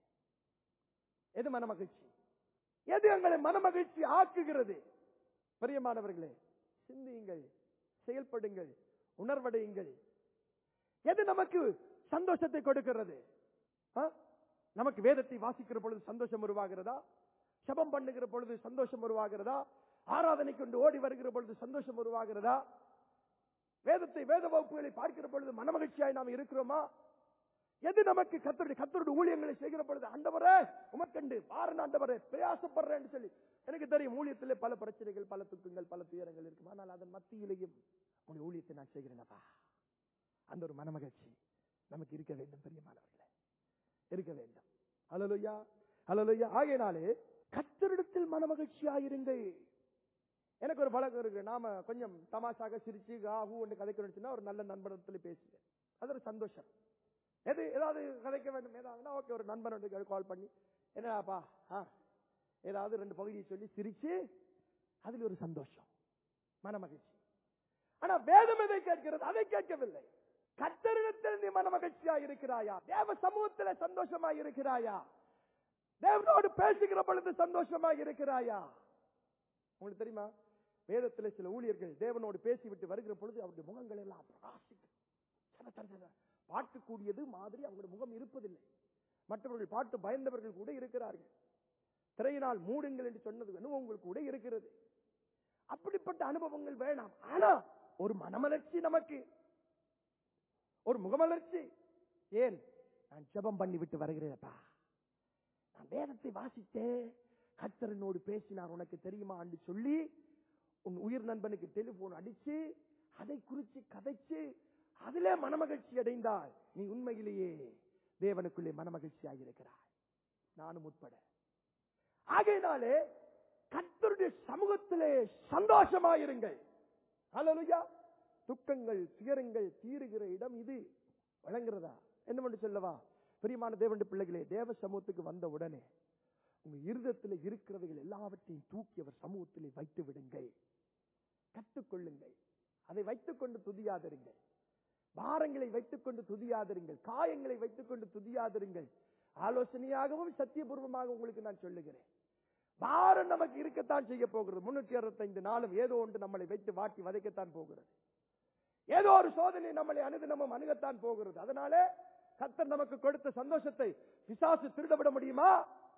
எது மனமகிழ்ச்சி எது எங்களை மனமகிழ்ச்சி ஆக்குகிறது பிரியமானவர்களே சிந்தியுங்கள் செயல்படுங்கள் உணர்வடையுங்கள் எது நமக்கு சந்தோஷத்தை கொடுக்கிறது ஆ? நமக்கு வேதத்தை வாசிக்கிற பொழுது சந்தோஷம் உருவாகிறதா சபம் பண்ணுகிற பொழுது சந்தோஷம் உருவாகிறதா ஆராதனை கொண்டு ஓடி வருகிற பொழுது சந்தோஷம் உருவாகிறதா வேதத்தை வேத வகுப்புகளை பார்க்கிற பொழுது மனமகிழ்ச்சியாய் நாம் இருக்கிறோமா எது நமக்கு கத்தருடைய கத்தருடைய ஊழியங்களை செய்கிற பொழுது ஆண்டவரே உமக்கண்டு பாருங்க ஆண்டவரே பிரயாசப்படுறேன்னு சொல்லி எனக்கு தெரியும் ஊழியத்திலே பல பிரச்சனைகள் பல துக்கங்கள் பல துயரங்கள் இருக்கும் ஆனால் அதன் மத்தியிலேயும் உன்னுடைய ஊழியத்தை நான் செய்கிறேனப்பா அந்த ஒரு மனமகிழ்ச்சி நமக்கு இருக்க வேண்டும் பெரியமானவர்களே இருக்க வேண்டும் அலலுயா அலலுயா ஆகையினாலே கத்தரிடத்தில் மனமகிழ்ச்சியாயிருங்கள் எனக்கு ஒரு பழக்கம் இருக்கு நாம கொஞ்சம் தமாஷாக சிரிச்சு ஆகு ஒன்று கதைக்கணும்னு சொன்னா ஒரு நல்ல நண்பனத்தில் பேசுவேன் அது ஒரு சந்தோஷம் எது ஏதாவது கதைக்க வேண்டும் ஏதாவதுனா ஓகே ஒரு நண்பன் வந்து கால் பண்ணி என்னப்பா ஆ ஏதாவது ரெண்டு பகுதியை சொல்லி சிரிச்சு அதில் ஒரு சந்தோஷம் மனமகிழ்ச்சி ஆனா வேதம் எதை கேட்கிறது அதை கேட்கவில்லை கத்தரிடத்தில் நீ மனமகிழ்ச்சியா இருக்கிறாயா தேவ சமூகத்தில் சந்தோஷமா இருக்கிறாயா தேவனோடு பேசுகிற பொழுது சந்தோஷமா இருக்கிறாயா உங்களுக்கு தெரியுமா வேதத்தில் சில ஊழியர்கள் தேவனோடு பேசிவிட்டு வருகிற பொழுது அவருடைய முகங்கள் எல்லாம் பிரகாசிக்கும் சட, சட, சட. பார்க்கக்கூடியது மாதிரி அவங்களுடைய முகம் இருப்பதில்லை மற்றவர்கள் பார்த்து பயந்தவர்கள் கூட இருக்கிறார்கள் திரையினால் மூடுங்கள் என்று சொன்னது அனுபவங்கள் கூட இருக்கிறது அப்படிப்பட்ட அனுபவங்கள் வேணாம் ஆனா ஒரு மனமலர்ச்சி நமக்கு ஒரு முகமலர்ச்சி ஏன் நான் ஜெபம் பண்ணி விட்டு வருகிறேன்ப்பா நான் வேதத்தை வாசித்தேன் கத்தரனோடு பேசினார் உனக்கு தெரியுமா என்று சொல்லி உன் உயிர் நண்பனுக்கு டெலிபோன் அடிச்சு அதை குறிச்சு கதைச்சு அதிலே மனமகிழ்ச்சி அடைந்தால் நீ உண்மையிலேயே தேவனுக்குள்ளே மனமகிழ்ச்சியாக இருக்கிறாய் நானும் உட்பட ஆகையினாலே கத்தருடைய சமூகத்திலே சந்தோஷமாயிருங்கள் ஹalleluya துக்கங்கள் துயரங்கள் தீருகிற இடம் இது வழங்குறதா என்ன பண்ணி சொல்லவா பிரியமான தேவனுடைய பிள்ளைகளே தேவ சமூகத்துக்கு வந்த உடனே உங்க இருதயத்தில் இருக்கிறவைகள் எல்லாவற்றையும் தூக்கி அவர் சமூகத்திலே வைத்து விடுங்கள் கற்றுக்கொள்ளுங்கள் அதை வைத்துக் கொண்டு துதியாதிருங்கள் பாரங்களை வைத்துக் கொண்டு துதியாதிருங்கள் காயங்களை வைத்துக் கொண்டு துதியாதிருங்கள் ஆலோசனையாகவும் சத்தியபூர்வமாக உங்களுக்கு நான் சொல்லுகிறேன் பாரம் நமக்கு இருக்கத்தான் செய்ய போகிறது முன்னூத்தி அறுபத்தைந்து நாளும் ஏதோ ஒன்று நம்மளை வைத்து வாட்டி வதைக்கத்தான் போகிறது ஏதோ ஒரு சோதனை நம்மளை அணுதினமும் அணுகத்தான் போகிறது அதனாலே கர்த்தர் நமக்கு கொடுத்த சந்தோஷத்தை பிசாசு திருடவிட முடியுமா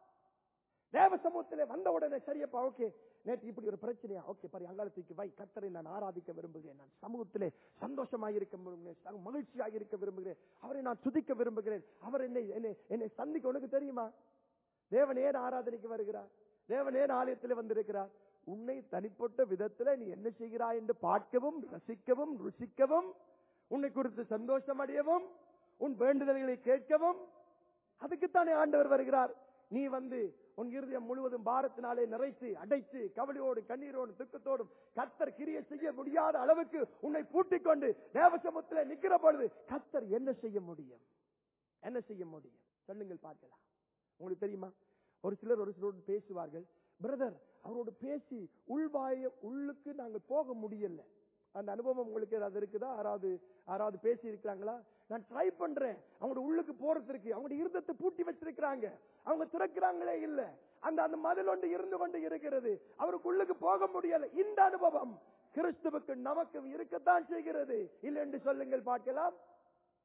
தேவ சமூகத்திலே வந்த உடனே சரியப்பா ஓகே நேற்று இப்படி ஒரு பிரச்சனையா ஓகே பாரு அங்காளத்துக்கு வை கத்தரை நான் ஆராதிக்க விரும்புகிறேன் நான் சமூகத்திலே சந்தோஷமாக இருக்க விரும்புகிறேன் மகிழ்ச்சியாக இருக்க விரும்புகிறேன் அவரை நான் துதிக்க விரும்புகிறேன் அவர் என்னை என்னை என்னை சந்திக்க உனக்கு தெரியுமா தேவன் ஏன் ஆராதனைக்கு வருகிறார் தேவன் ஏன் ஆலயத்தில் வந்திருக்கிறார் உன்னை தனிப்பட்ட விதத்துல நீ என்ன செய்கிறாய் என்று பார்க்கவும் ரசிக்கவும் ருசிக்கவும் உன்னை குறித்து சந்தோஷம் அடையவும் உன் வேண்டுதல்களை கேட்கவும் அதுக்குத்தானே ஆண்டவர் வருகிறார் நீ வந்து உன் இருதயம் முழுவதும் பாரத்தினாலே நிறைத்து அடைத்து கவலையோடு கண்ணீரோடு துக்கத்தோடும் கத்தர் கிரிய செய்ய முடியாத அளவுக்கு உன்னை பூட்டிக் கொண்டு தேவசமத்தில் நிக்கிற பொழுது கத்தர் என்ன செய்ய முடியும் என்ன செய்ய முடியும் சொல்லுங்கள் பார்க்கலாம் உங்களுக்கு தெரியுமா ஒரு சிலர் ஒரு சிலரோடு பேசுவார்கள் பிரதர் அவரோடு பேசி உள்வாய உள்ளுக்கு நாங்கள் போக முடியல அந்த அனுபவம் உங்களுக்கு ஏதாவது இருக்குதா யாராவது யாராவது பேசி இருக்கிறாங்களா நான் ட்ரை பண்றேன் அவங்களோட உள்ளுக்கு போறதுக்கு அவங்க இருதத்தை பூட்டி வச்சிருக்கிறாங்க அவங்க திறக்கிறாங்களே இல்ல அந்த அந்த மதில் ஒன்று இருந்து கொண்டு இருக்கிறது அவருக்கு உள்ளுக்கு போக முடியல இந்த அனுபவம் கிறிஸ்துவுக்கு நமக்கு இருக்கத்தான் செய்கிறது இல்லை என்று சொல்லுங்கள் பார்க்கலாம்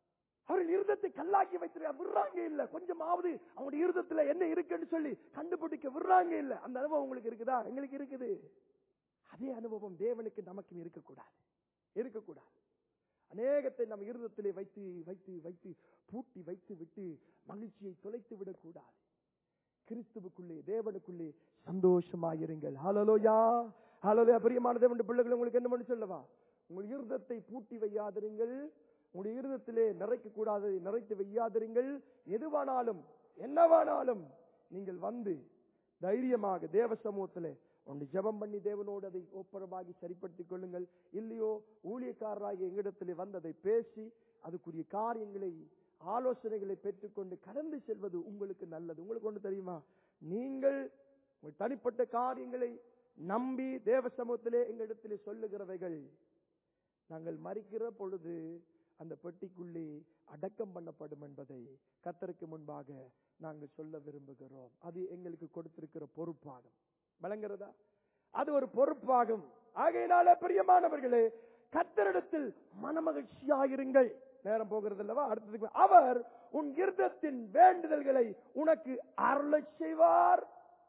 அவர்கள் இருதத்தை கல்லாக்கி வைத்திருக்க விடுறாங்க இல்ல கொஞ்சமாவது அவங்களுடைய இருதத்துல என்ன இருக்குன்னு சொல்லி கண்டுபிடிக்க விடுறாங்க இல்ல அந்த அனுபவம் உங்களுக்கு இருக்குதா எங்களுக்கு இருக்குது அதே அனுபவம் தேவனுக்கு நமக்கும் இருக்கக்கூடாது இருக்கக்கூடாது அநேகத்தை நம்ம இருதத்திலே வைத்து வைத்து வைத்து பூட்டி வைத்து விட்டு மகிழ்ச்சியை தொலைத்து விடக்கூடாது கிறிஸ்துவுக்குள்ளே தேவனுக்குள்ளே சந்தோஷமாயிருங்கள் ஹalleluya ஹalleluya பிரியமான தேவனுடைய பிள்ளைகள் உங்களுக்கு என்ன பண்ணி சொல்லவா உங்கள் இருதத்தை பூட்டி வையாதிருங்கள் உங்களுடைய இருதத்திலே நிறைக்க கூடாது நிறைத்து வையாதிருங்கள் எதுவானாலும் என்னவானாலும் நீங்கள் வந்து தைரியமாக தேவ சமூகத்திலே ஒன்று ஜெபம் பண்ணி தேவனோடு அதை ஒப்புரமாகி சரிப்படுத்திக் கொள்ளுங்கள் இல்லையோ ஊழியக்காரராகி எங்களிடத்திலே வந்து அதை பேசி அதுக்குரிய காரியங்களை ஆலோசனைகளை பெற்றுக்கொண்டு கடந்து செல்வது உங்களுக்கு நல்லது உங்களுக்கு ஒன்று தெரியுமா நீங்கள் உங்கள் தனிப்பட்ட காரியங்களை நம்பி தேவ சமூகத்திலே எங்களிடத்திலே சொல்லுகிறவைகள் நாங்கள் மறிக்கிற பொழுது அந்த பெட்டிக்குள்ளே அடக்கம் பண்ணப்படும் என்பதை கத்தருக்கு முன்பாக நாங்கள் சொல்ல விரும்புகிறோம் அது எங்களுக்கு கொடுத்திருக்கிற பொறுப்பாகும் விளங்குறதா அது ஒரு பொறுப்பாகும் ஆகையினால பிரியமானவர்களே கத்தரிடத்தில் மனமகிழ்ச்சியாயிருங்கள் நேரம் போகிறது அல்லவா அடுத்ததுக்கு அவர் உன் இருதத்தின் வேண்டுதல்களை உனக்கு அருளச் செய்வார்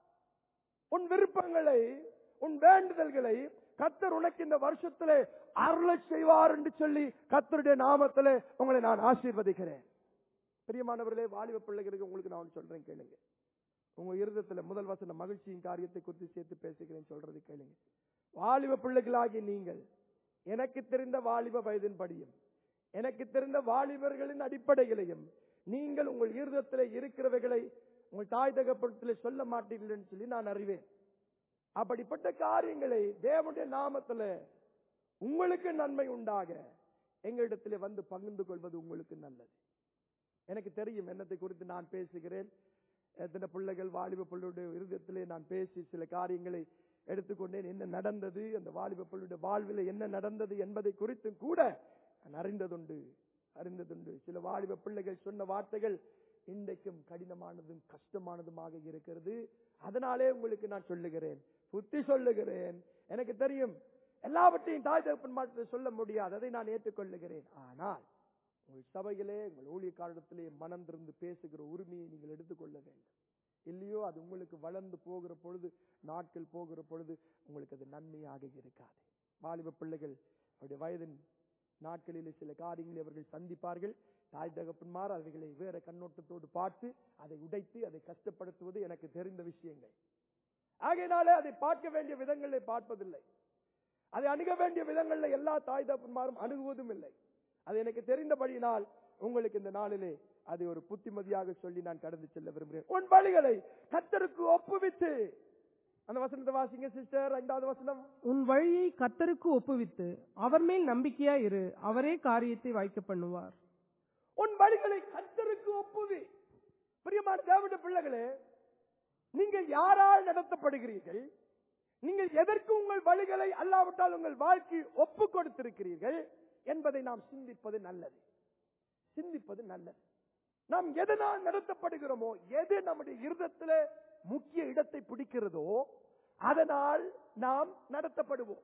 உன் விருப்பங்களை உன் வேண்டுதல்களை கத்தர் உனக்கு இந்த வருஷத்திலே அருளச் செய்வார் என்று சொல்லி கத்தருடைய நாமத்திலே உங்களை நான் ஆசீர்வதிக்கிறேன் பிரியமானவர்களே வாலிப பிள்ளைகளுக்கு உங்களுக்கு நான் ஒண்ணு சொல்றேன் கேளுங்க உங்க இருதத்துல முதல் வசன மகிழ்ச்சியின் காரியத்தை குறித்து சேர்த்து பேசுகிறேன் சொல்றது கேளுங்க வாலிப பிள்ளைகளாகி நீங்கள் எனக்கு தெரிந்த வாலிப வயதின் படியும் எனக்கு தெரிந்த வாலிபர்களின் அடிப்படைகளையும் நீங்கள் உங்கள் இருதத்திலே இருக்கிறவைகளை உங்கள் தாய் தகப்படத்திலே சொல்ல மாட்டீர்கள் என்று சொல்லி நான் அறிவேன் அப்படிப்பட்ட காரியங்களை தேவனுடைய நாமத்துல உங்களுக்கு நன்மை உண்டாக எங்களிடத்திலே வந்து பகிர்ந்து கொள்வது உங்களுக்கு நல்லது எனக்கு தெரியும் என்னத்தை குறித்து நான் பேசுகிறேன் எத்தனை பிள்ளைகள் வாலிப பிள்ளையுடைய இருதயத்திலே நான் பேசி சில காரியங்களை எடுத்துக்கொண்டேன் என்ன நடந்தது அந்த வாலிப பிள்ளையுடைய வாழ்வில் என்ன நடந்தது என்பதை குறித்தும் கூட நான் அறிந்ததுண்டு அறிந்ததுண்டு சில வாலிப பிள்ளைகள் சொன்ன வார்த்தைகள் இன்றைக்கும் கடினமானதும் கஷ்டமானதுமாக இருக்கிறது அதனாலே உங்களுக்கு நான் சொல்லுகிறேன் புத்தி சொல்லுகிறேன் எனக்கு தெரியும் எல்லாவற்றையும் தாய் தகப்பன் மாற்றத்தை சொல்ல முடியாது அதை நான் ஏற்றுக்கொள்ளுகிறேன் ஆனால் உங்கள் சபையிலே உங்கள் ஊழியக்காரத்திலே மனம் திறந்து பேசுகிற உரிமையை நீங்கள் எடுத்துக்கொள்ள வேண்டும் இல்லையோ அது உங்களுக்கு வளர்ந்து போகிற பொழுது நாட்கள் போகிற பொழுது உங்களுக்கு அது நன்மையாக இருக்காது வாலிப பிள்ளைகள் அவருடைய வயதின் நாட்களிலே சில காரியங்களை அவர்கள் சந்திப்பார்கள் தாய் தகப்பன்மார் அவைகளை வேற கண்ணோட்டத்தோடு பார்த்து அதை உடைத்து அதை கஷ்டப்படுத்துவது எனக்கு தெரிந்த விஷயங்கள் ஆகையினாலே அதை பார்க்க வேண்டிய விதங்களை பார்ப்பதில்லை அதை அணுக வேண்டிய விதங்களில் எல்லா தாய் தகப்பன்மாரும் அணுகுவதும் இல்லை அது எனக்கு தெரிந்தபடியினால் உங்களுக்கு இந்த நாளிலே அதை ஒரு புத்திமதியாக சொல்லி நான் கடந்து செல்ல விரும்புகிறேன் உன் வழிகளை கத்தருக்கு ஒப்புவித்து அந்த வசனத்தை வாசிங்க சிஸ்டர் ஐந்தாவது வசனம் உன் வழியை கத்தருக்கு ஒப்புவித்து அவர் மேல் நம்பிக்கையா இரு அவரே காரியத்தை வாய்க்க பண்ணுவார் உன் வழிகளை கத்தருக்கு ஒப்புவி பிரியமான தேவனுடைய பிள்ளைகளே நீங்கள் யாரால் நடத்தப்படுகிறீர்கள் நீங்கள் எதற்கு உங்கள் வழிகளை அல்லாவிட்டால் உங்கள் வாழ்க்கை ஒப்பு கொடுத்திருக்கிறீர்கள் என்பதை நாம் சிந்திப்பது நல்லது சிந்திப்பது நல்லது நாம் எதனால் நடத்தப்படுகிறோமோ எது நம்முடைய இருதத்துல முக்கிய இடத்தை பிடிக்கிறதோ அதனால் நாம் நடத்தப்படுவோம்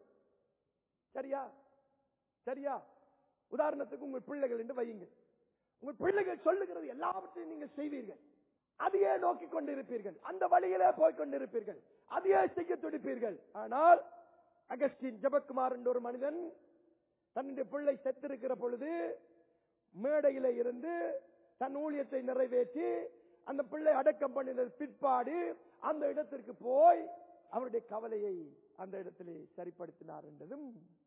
சரியா சரியா உதாரணத்துக்கு உங்கள் பிள்ளைகள் என்று வையுங்கள் உங்கள் பிள்ளைகள் சொல்லுகிறது எல்லாவற்றையும் நீங்கள் செய்வீர்கள் அதையே நோக்கி கொண்டிருப்பீர்கள் அந்த வழியிலே போய் கொண்டிருப்பீர்கள் அதையே செய்ய துடிப்பீர்கள் ஆனால் அகஸ்டின் ஜபக்குமார் என்ற ஒரு மனிதன் தன்னுடைய பிள்ளை செத்திருக்கிற பொழுது மேடையில இருந்து தன் ஊழியத்தை நிறைவேற்றி அந்த பிள்ளை அடக்கம் பண்ணின பிற்பாடு அந்த இடத்திற்கு போய் அவருடைய கவலையை அந்த இடத்திலே சரிப்படுத்தினார் என்றதும்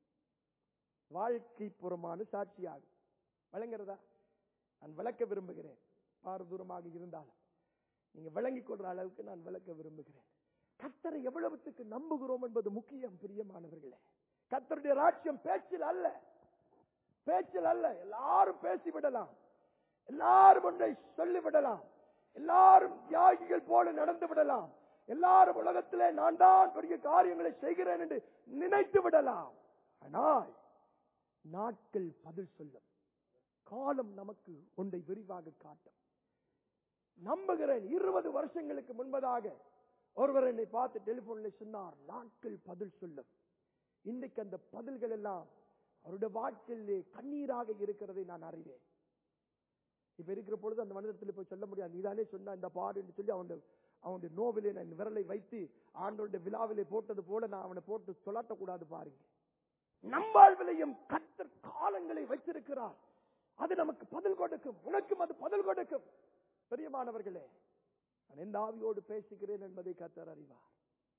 வாழ்க்கை புறமான சாட்சியாகும் வழங்குறதா நான் விளக்க விரும்புகிறேன் பாரதூரமாக இருந்தாலும் நீங்க விளங்கிக் கொள்ற அளவுக்கு நான் விளக்க விரும்புகிறேன் கத்தரை எவ்வளவுத்துக்கு நம்புகிறோம் என்பது முக்கியம் பிரியமானவர்களே கத்தருடைய ராட்சியம் பேச்சில் அல்ல பேச்சில் அல்ல எல்லாரும் பேசிவிடலாம் எல்லாரும் ஒன்றை சொல்லிவிடலாம் எல்லாரும் தியாகிகள் போல நடந்து விடலாம் எல்லாரும் உலகத்திலே நான் தான் பெரிய காரியங்களை செய்கிறேன் என்று நினைத்து விடலாம் ஆனால் நாட்கள் பதில் சொல்லும் காலம் நமக்கு ஒன்றை விரிவாக காட்டும் நம்புகிறேன் இருபது வருஷங்களுக்கு முன்பதாக ஒருவர் என்னை பார்த்து டெலிபோன்ல சொன்னார் நாட்கள் பதில் சொல்லும் இன்றைக்கு அந்த பதில்கள் எல்லாம் அவருடைய வாழ்க்கையிலே கண்ணீராக இருக்கிறதை நான் அறிவேன் இப்ப இருக்கிற பொழுது அந்த மனிதத்தில் போய் சொல்ல முடியாது நீதானே சொன்ன இந்த பாடு என்று சொல்லி அவன் அவனுடைய நோவிலே நான் விரலை வைத்து ஆண்டோடைய விழாவிலே போட்டது போல நான் அவனை போட்டு சொல்லாட்டக்கூடாது பாருங்க நம்பாழ்விலையும் கத்தர் காலங்களை வைத்திருக்கிறார் அது நமக்கு பதில் கொடுக்கும் உனக்கும் அது பதில் கொடுக்கும் பெரியமானவர்களே நான் எந்த ஆவியோடு பேசுகிறேன் என்பதை கத்தர் அறிவார்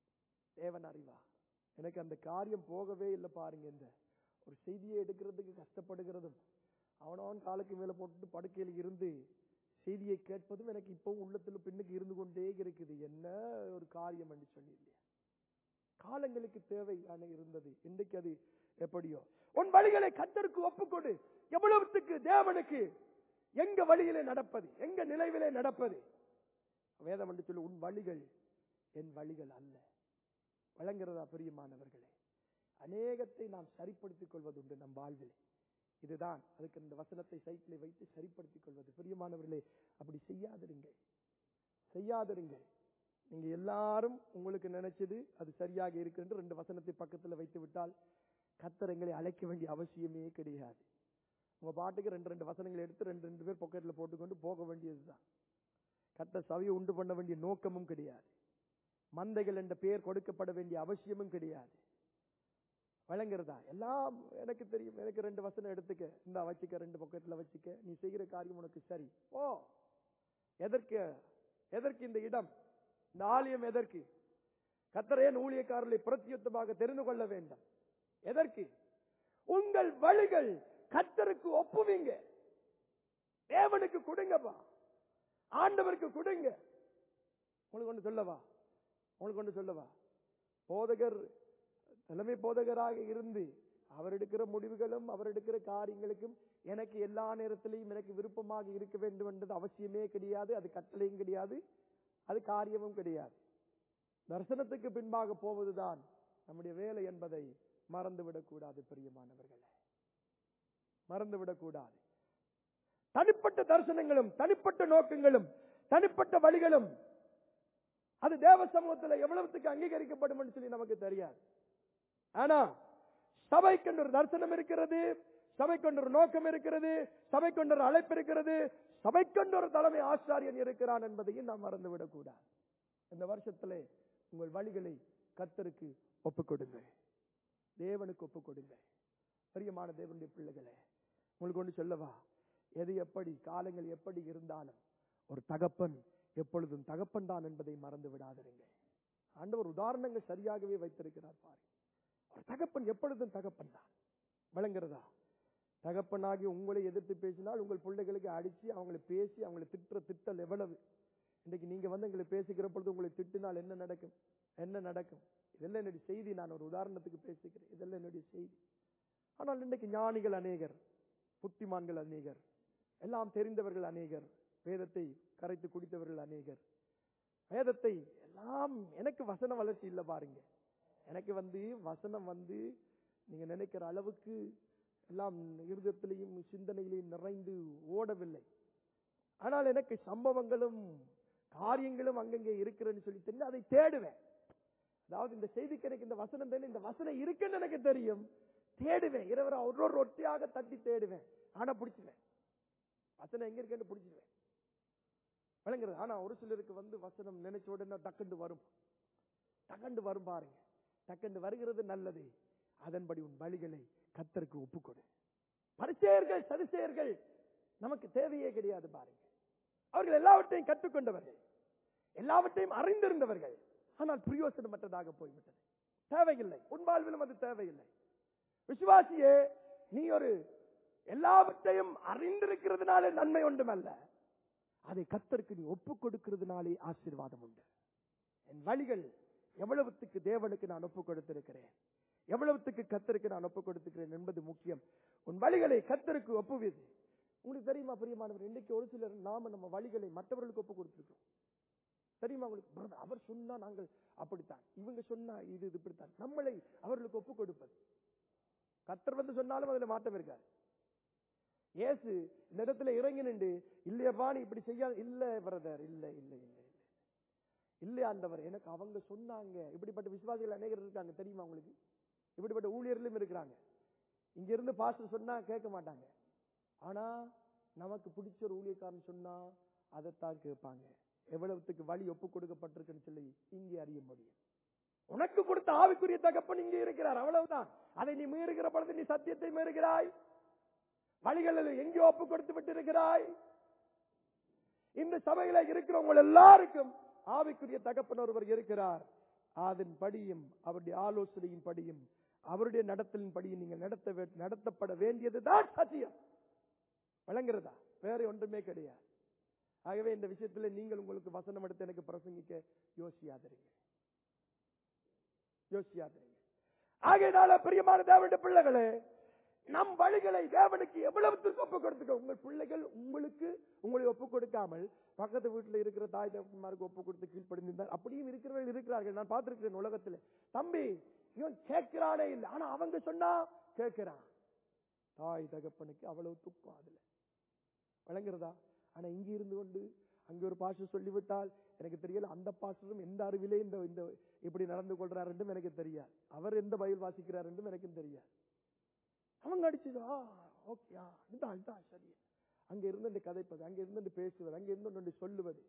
தேவன் அறிவார் எனக்கு அந்த காரியம் போகவே இல்லை பாருங்க இந்த ஒரு செய்தியை எடுக்கிறதுக்கு கஷ்டப்படுகிறதும் அவனவன் காலுக்கு மேல போட்டு படுக்கையில் இருந்து செய்தியை கேட்பதும் எனக்கு இப்பவும் உள்ளத்துல பின்னுக்கு இருந்து கொண்டே இருக்குது என்ன ஒரு காரியம் என்று சொல்லி இல்லையா காலங்களுக்கு தேவையான இருந்தது இன்றைக்கு அது எப்படியோ உன் வழிகளை கத்தருக்கு ஒப்புக்கொடு எவ்வளவுத்துக்கு தேவனுக்கு எங்க வழியிலே நடப்பது எங்க நிலைவிலே நடப்பது வேதம் என்று சொல்லி உன் வழிகள் என் வழிகள் அல்ல வழங்குறதா பிரியமானவர்களே அநேகத்தை நாம் சரிப்படுத்திக் கொள்வதுண்டு நம் வாழ்வில் இதுதான் அதுக்கு இந்த வசனத்தை சைக்கிளை வைத்து சரிப்படுத்திக் கொள்வது பிரியமானவர்களே அப்படி செய்யாதிருங்கள் செய்யாதிருங்கள் நீங்க எல்லாரும் உங்களுக்கு நினைச்சது அது சரியாக இருக்கு என்று ரெண்டு வசனத்தை பக்கத்துல வைத்து விட்டால் கத்தர் எங்களை அழைக்க வேண்டிய அவசியமே கிடையாது உங்க பாட்டுக்கு ரெண்டு ரெண்டு வசனங்களை எடுத்து ரெண்டு ரெண்டு பேர் பாக்கெட்ல போட்டுக்கொண்டு போக வேண்டியதுதான் கத்த சவியை உண்டு பண்ண வேண்டிய நோக்கமும் கிடையாது மந்தைகள் என்ற பெயர் கொடுக்கப்பட வேண்டிய அவசியமும் கிடையாது வழங்குறதா எல்லாம் எனக்கு தெரியும் எனக்கு ரெண்டு வசனம் எடுத்துக்க இந்த வச்சுக்க ரெண்டு பக்கத்துல வச்சுக்க நீ செய்கிற காரியம் உனக்கு சரி ஓ எதற்கு எதற்கு இந்த இடம் இந்த ஆலயம் எதற்கு கத்தரையன் ஊழியக்காரர்களை பிரத்யுத்தமாக தெரிந்து கொள்ள வேண்டும் எதற்கு உங்கள் வழிகள் கத்தருக்கு ஒப்புவீங்க தேவனுக்கு கொடுங்கப்பா ஆண்டவருக்கு கொடுங்க உங்களுக்கு ஒன்று சொல்லவா உங்களுக்கு ஒன்று சொல்லவா போதகர் தலைமை போதகராக இருந்து அவர் எடுக்கிற முடிவுகளும் அவர் எடுக்கிற காரியங்களுக்கும் எனக்கு எல்லா நேரத்திலையும் எனக்கு விருப்பமாக இருக்க வேண்டும் என்றது அவசியமே கிடையாது அது கட்டளையும் கிடையாது அது காரியமும் கிடையாது தரிசனத்துக்கு பின்பாக போவதுதான் நம்முடைய வேலை என்பதை மறந்துவிடக் கூடாது பிரியமானவர்களே மறந்துவிடக் கூடாது தனிப்பட்ட தரிசனங்களும் தனிப்பட்ட நோக்கங்களும் தனிப்பட்ட வழிகளும் அது தேவ சமூகத்தில் எவ்வளவுக்கு அங்கீகரிக்கப்படும் சொல்லி நமக்கு தெரியாது ஆனா சபைக்கு ஒரு தரிசனம் இருக்கிறது சபைக்கு ஒரு நோக்கம் இருக்கிறது சபைக்கு ஒரு அழைப்பு இருக்கிறது சபைக்கு ஒரு தலைமை ஆச்சாரியன் இருக்கிறான் என்பதையும் நாம் மறந்துவிடக் கூடாது இந்த வருஷத்திலே உங்கள் வழிகளை கத்தருக்கு ஒப்புக் கொடுங்க தேவனுக்கு ஒப்புக் கொடுங்க பிரியமான தேவனுடைய பிள்ளைகளே உங்களுக்கு ஒன்று சொல்லவா எது எப்படி காலங்கள் எப்படி இருந்தாலும் ஒரு தகப்பன் எப்பொழுதும் தகப்பன் தான் என்பதை மறந்து விடாதிருங்க ஆண்டவர் உதாரணங்கள் சரியாகவே வைத்திருக்கிறார் பாரு ஒரு தகப்பன் எப்பொழுதும் தகப்பன் தான் விளங்குறதா தகப்பனாகி உங்களை எதிர்த்து பேசினால் உங்கள் பிள்ளைகளுக்கு அடிச்சு அவங்களை பேசி அவங்களை திட்டுற திட்டல் எவ்வளவு இன்னைக்கு நீங்க வந்து எங்களை பேசுகிற பொழுது உங்களை திட்டினால் என்ன நடக்கும் என்ன நடக்கும் இதெல்லாம் என்னுடைய செய்தி நான் ஒரு உதாரணத்துக்கு பேசுகிறேன் இதெல்லாம் என்னுடைய செய்தி ஆனால் இன்றைக்கு ஞானிகள் அநேகர் புத்திமான்கள் அநேகர் எல்லாம் தெரிந்தவர்கள் அநேகர் வேதத்தை கரைத்து குடித்தவர்கள் அநேகர் வேதத்தை எல்லாம் எனக்கு வசன வளர்ச்சி இல்லை பாருங்க எனக்கு வந்து வசனம் வந்து நீங்க நினைக்கிற அளவுக்கு எல்லாம் இருதயத்திலையும் சிந்தனையிலையும் நிறைந்து ஓடவில்லை ஆனால் எனக்கு சம்பவங்களும் காரியங்களும் அங்கங்கே இருக்கிறேன்னு சொல்லி தெரிஞ்சு அதை தேடுவேன் அதாவது இந்த செய்திக்கு எனக்கு இந்த வசனம் தெரியும் இந்த வசனம் இருக்குன்னு எனக்கு தெரியும் தேடுவேன் இரவு ஒரு ஒரு ரொட்டியாக தட்டி தேடுவேன் ஆனா பிடிச்சிருவேன் வசனம் எங்க இருக்குன்னு பிடிச்சிருவேன் விளங்குறது ஆனா ஒரு சிலருக்கு வந்து வசனம் நினைச்ச உடனே டக்குண்டு வரும் டக்குண்டு வரும் பாருங்க டக்குண்டு வருகிறது நல்லது அதன்படி உன் வழிகளை கத்தருக்கு ஒப்புக்கொடு பரிசெயர்கள் சரிசெயர்கள் நமக்கு தேவையே கிடையாது பாருங்க அவர்கள் எல்லாவற்றையும் கற்றுக்கொண்டவர்கள் எல்லாவற்றையும் அறிந்திருந்தவர்கள் ஆனால் பிரயோசனமற்றதாக போய்விட்டது தேவையில்லை உன் வாழ்விலும் அது தேவையில்லை விசுவாசியே நீ ஒரு எல்லாவற்றையும் அறிந்திருக்கிறதுனாலே நன்மை ஒன்றுமல்ல அதை கத்தருக்கு நீ ஒப்புக் கொடுக்கிறதுனாலே ஆசீர்வாதம் உண்டு என் வழிகள் எவ்வளவுத்துக்கு தேவனுக்கு நான் ஒப்புக் கொடுத்திருக்கிறேன் எவ்வளவுத்துக்கு கத்தருக்கு நான் ஒப்புக் கொடுத்திருக்கிறேன் என்பது முக்கியம் உன் வழிகளை கத்தருக்கு ஒப்புவிது உங்களுக்கு தெரியுமா பிரியமானவர் இன்னைக்கு ஒரு சிலர் நாம நம்ம வழிகளை மற்றவர்களுக்கு ஒப்பு கொடுத்திருக்கோம் தெரியுமா உங்களுக்கு brother, அவர் சொன்னா நாங்கள் அப்படித்தான் இவங்க சொன்னா இது இது இப்படித்தான் நம்மளை அவர்களுக்கு ஒப்பு கொடுப்பது கத்தர் வந்து சொன்னாலும் அதுல மாற்றம் இருக்காது இயேசு இந்த இடத்துல இறங்கி நின்று இல்லையப்பா நீ இப்படி செய்யாத இல்ல பிரதர் இல்ல இல்ல இல்ல இல்ல இல்ல ஆண்டவர் எனக்கு அவங்க சொன்னாங்க இப்படிப்பட்ட விசுவாசிகள் அநேகர் இருக்காங்க தெரியுமா உங்களுக்கு இப்படிப்பட்ட ஊழியர்களும் இருக்கிறாங்க இங்க இருந்து பாஸ்டர் சொன்னா கேட்க மாட்டாங்க ஆனா நமக்கு பிடிச்ச ஒரு ஊழியக்காரன் சொன்னா அதைத்தான் கேட்பாங்க எவ்வளவுத்துக்கு வழி ஒப்பு கொடுக்கப்பட்டிருக்குன்னு சொல்லி இங்கே அறிய முடியும் உனக்கு கொடுத்த ஆவிக்குரிய தகப்பன் இங்கே இருக்கிறார் அவ்வளவுதான் அதை நீ மீறுகிற பொழுது நீ சத்தியத்தை மீறுகிறாய் வழிகளில் எங்கே ஒப்பு கொடுத்து விட்டு இருக்கிறாய் இந்த சபையில இருக்கிறவங்க எல்லாருக்கும் ஆவிக்குரிய தகப்பன் ஒருவர் இருக்கிறார் அதன் படியும் அவருடைய ஆலோசனையின் படியும் அவருடைய நடத்தலின் படியும் நீங்கள் நடத்த வே- நடத்தப்பட வேண்டியதுதான் சத்தியம் விளங்குறதா வேற ஒன்றுமே கிடையாது ஆகவே இந்த விஷயத்துல நீங்கள் உங்களுக்கு வசனம் எடுத்து எனக்கு பிரசங்கிக்க யோசியாதிருங்க யோசியாதிருங்க ஆகையினால பிரியமான தேவனுடைய பிள்ளைகளே நம் வழிகளை தேவனுக்கு எவ்வளவு ஒப்பு கொடுத்துக்க உங்கள் பிள்ளைகள் உங்களுக்கு உங்களை ஒப்பு கொடுக்காமல் பக்கத்து வீட்டுல இருக்கிற தாய் தகப்பன்மாருக்கு ஒப்பு கொடுத்து கீழ்ப்படிந்தார் அப்படியும் இருக்கிறவர்கள் இருக்கிறார்கள் நான் பார்த்திருக்கிறேன் உலகத்துல தம்பி இவன் கேட்கிறானே இல்லை ஆனா அவங்க சொன்னா கேட்கிறான் தாய் தகப்பனுக்கு அவ்வளவு துக்கம் அதுல வழங்குறதா ஆனா இங்க இருந்து கொண்டு அங்க ஒரு பாஸ்டர் சொல்லிவிட்டால் எனக்கு தெரியல அந்த பாஸ்டரும் எந்த அறிவிலே இந்த இந்த இப்படி நடந்து கொள்றார் என்றும் எனக்கு தெரியாது அவர் எந்த பயில் வாசிக்கிறார் என்றும் எனக்கும் தெரியாது அவங்க அடிச்சது ஆ ஓகே ஆ இதுதான் இதுதான் சரி அங்க இருந்து இந்த கதைப்பது அங்க இருந்து பேசுவது அங்க இருந்து ஒன்று சொல்லுவது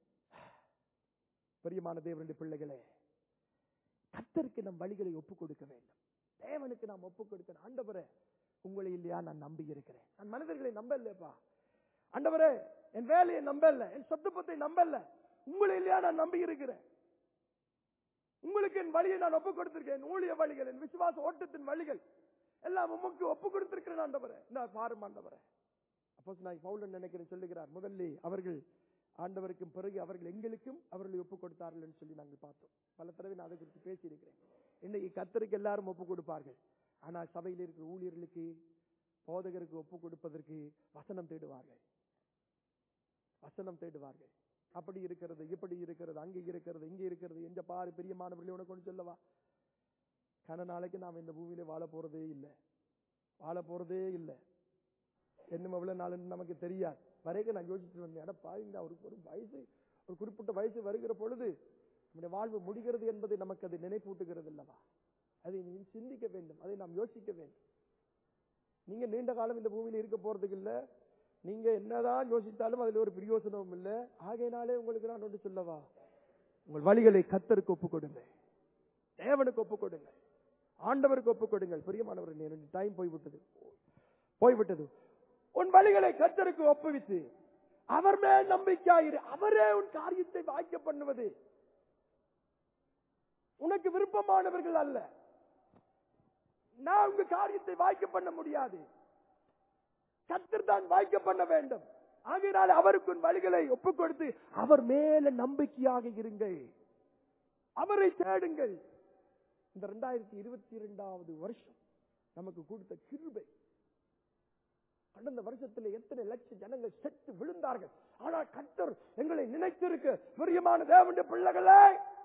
பிரியமான தேவனுடைய பிள்ளைகளே கத்தருக்கு நம் வழிகளை ஒப்பு கொடுக்க வேண்டும் தேவனுக்கு நாம் ஒப்பு கொடுக்கணும் ஆண்டவரே உங்களை இல்லையா நான் நம்பி இருக்கிறேன் நான் மனிதர்களை நம்ப இல்லையப்பா ஆண்டவரே என் வேலையை நம்பல என் சொத்து பத்தை நம்பல உங்களை இல்லையா நான் நம்பி இருக்கிறேன் உங்களுக்கு என் வழியை நான் ஒப்பு கொடுத்திருக்கேன் என் ஊழிய வழிகள் என் விசுவாச ஓட்டத்தின் வழிகள் எல்லாம் உமக்கு ஒப்பு கொடுத்திருக்கிறேன் ஆண்டவரே இந்த பாரும் ஆண்டவரே அப்போ நான் பவுலன் நினைக்கிறேன் சொல்லுகிறார் முதல்ல அவர்கள் ஆண்டவருக்கும் பிறகு அவர்கள் எங்களுக்கும் அவர்களை ஒப்பு கொடுத்தார்கள் என்று சொல்லி நாங்கள் பார்த்தோம் பல தடவை நான் அதை குறித்து பேசியிருக்கிறேன் இன்னைக்கு கத்தருக்கு எல்லாரும் ஒப்பு கொடுப்பார்கள் ஆனால் சபையில் இருக்கிற ஊழியர்களுக்கு போதகருக்கு ஒப்பு கொடுப்பதற்கு வசனம் தேடுவார்கள் வசனம் தேடுவார்கள் அப்படி இருக்கிறது இப்படி இருக்கிறது அங்கே இருக்கிறது இங்கே இருக்கிறது எங்க பாரு பெரியமானவர்களே உனக்கு ஒன்று சொல்லவா கன நாளைக்கு நாம் இந்த பூமியில வாழ போறதே இல்லை வாழ போறதே இல்லை என்னும் எவ்வளவு நாள்னு நமக்கு தெரியாது வரைக்கும் நான் யோசிச்சுட்டு வந்தேன் அட பாருங்க அவருக்கு ஒரு வயசு ஒரு குறிப்பிட்ட வயசு வருகிற பொழுது நம்முடைய வாழ்வு முடிகிறது என்பதை நமக்கு அது நினைப்பூட்டுகிறது அல்லவா அதை நீ சிந்திக்க வேண்டும் அதை நாம் யோசிக்க வேண்டும் நீங்க நீண்ட காலம் இந்த பூமியில இருக்க போறதுக்கு இல்ல நீங்க என்னதான் யோசித்தாலும் அதுல ஒரு பிரயோசனமும் இல்ல ஆகையினாலே உங்களுக்கு நான் ஒன்று சொல்லவா உங்கள் வழிகளை கத்தருக்கு ஒப்புக் கொடுங்க தேவனுக்கு ஒப்புக் கொடுங்க ஆண்டவருக்கு ஒப்புக் கொடுங்கள் பிரியமானவர் டைம் போய்விட்டது போய்விட்டது உன் வழிகளை கத்தருக்கு ஒப்புவித்து அவர் மேல் நம்பிக்கையாயிரு அவரே உன் காரியத்தை வாய்க்க பண்ணுவது உனக்கு விருப்பமானவர்கள் அல்ல நான் உங்க காரியத்தை வாய்க்க பண்ண முடியாது கத்தர் தான் வாய்க்க பண்ண வேண்டும் ஆகையினால் அவருக்கு உன் வழிகளை ஒப்புக் கொடுத்து அவர் மேல நம்பிக்கையாக இருங்கள் அவரை தேடுங்கள் இந்த ரெண்டாயிரத்தி இருபத்தி இரண்டாவது வருஷம் நமக்கு கொடுத்த கிருபை கடந்த வருஷத்துல எத்தனை லட்சம் ஜனங்கள் செத்து விழுந்தார்கள் ஆனால் கத்தர் எங்களை நினைத்திருக்க பிரியமான தேவனுடைய பிள்ளைகளே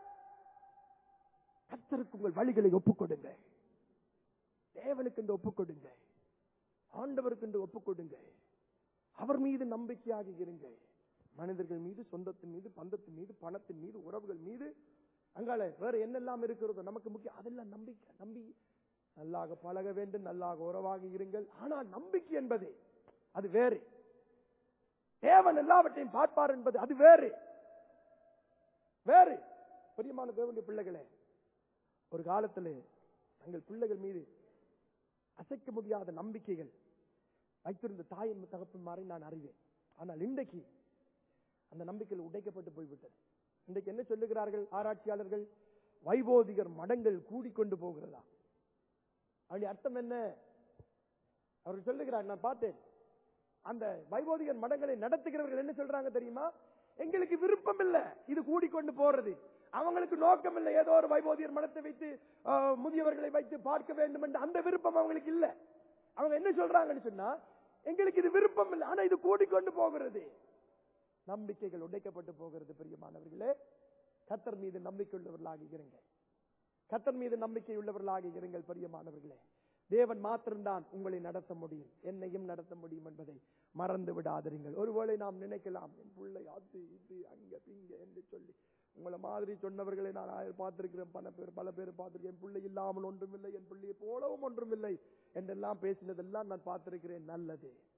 கத்தருக்கு உங்கள் வழிகளை ஒப்புக் கொடுங்க தேவனுக்கு என்று ஒப்புக் கொடுங்க ஆண்டவருக்கு என்று ஒப்புக் கொடுங்க அவர் மீது நம்பிக்கையாக இருங்க மனிதர்கள் மீது சொந்தத்தின் மீது பந்தத்தின் மீது பணத்தின் மீது உறவுகள் மீது அங்கால வேற என்னெல்லாம் இருக்கிறதோ நமக்கு முக்கியம் அதெல்லாம் நம்பிக்கை நம்பி நல்லாக பழக வேண்டும் நல்லாக உறவாக இருங்கள் ஆனால் நம்பிக்கை என்பது அது வேறு தேவன் எல்லாவற்றையும் பார்ப்பார் என்பது அது வேறு வேறு பிரியமான தேவனுடைய பிள்ளைகளே ஒரு காலத்தில் தங்கள் பிள்ளைகள் மீது அசைக்க முடியாத நம்பிக்கைகள் வைத்திருந்த தாயின் தகப்பன்மாரை நான் அறிவேன் ஆனால் இன்றைக்கு அந்த நம்பிக்கைகள் உடைக்கப்பட்டு போய்விட்டது இன்றைக்கு என்ன சொல்லுகிறார்கள் ஆராய்ச்சியாளர்கள் வைபோதிகர் மடங்கள் கூடிக்கொண்டு போகிறதா அவருடைய அர்த்தம் என்ன அவர் சொல்லுகிறார் நான் பார்த்தேன் அந்த வைபோதிகர் மடங்களை நடத்துகிறவர்கள் என்ன சொல்றாங்க தெரியுமா எங்களுக்கு விருப்பம் இல்ல இது கூடிக்கொண்டு போறது அவங்களுக்கு நோக்கம் இல்லை ஏதோ ஒரு வைபோதியர் மடத்தை வைத்து ஆஹ், முதியவர்களை வைத்து பார்க்க வேண்டும் என்ற அந்த விருப்பம் அவங்களுக்கு இல்ல அவங்க என்ன சொல்றாங்கன்னு சொன்னா எங்களுக்கு இது விருப்பம் இல்லை ஆனா இது கூடிக்கொண்டு போகிறது நம்பிக்கைகள் உடைக்கப்பட்டு போகிறது பிரியமானவர்களே கத்தர் மீது நம்பிக்கை உள்ளவர்களாக இருங்கள் கத்தர் மீது நம்பிக்கை உள்ளவர்களாக இருங்கள் பிரியமானவர்களே தேவன் மாத்திரம்தான் உங்களை நடத்த முடியும் என்னையும் நடத்த முடியும் என்பதை மறந்து விடாதிருங்கள் ஒருவேளை நாம் நினைக்கலாம் என் பிள்ளை அது இது அங்க பிங்க என்று சொல்லி உங்களை மாதிரி சொன்னவர்களை நான் ஆயிரம் பார்த்திருக்கிறேன் பல பேர் பல பேர் பார்த்திருக்கேன் என் பிள்ளை இல்லாமல் ஒன்றுமில்லை என் பிள்ளையை போலவும் ஒன்றுமில்லை என்றெல்லாம் பேசினதெல்லாம் நான் பார்த்திருக்கிறேன் நல்லது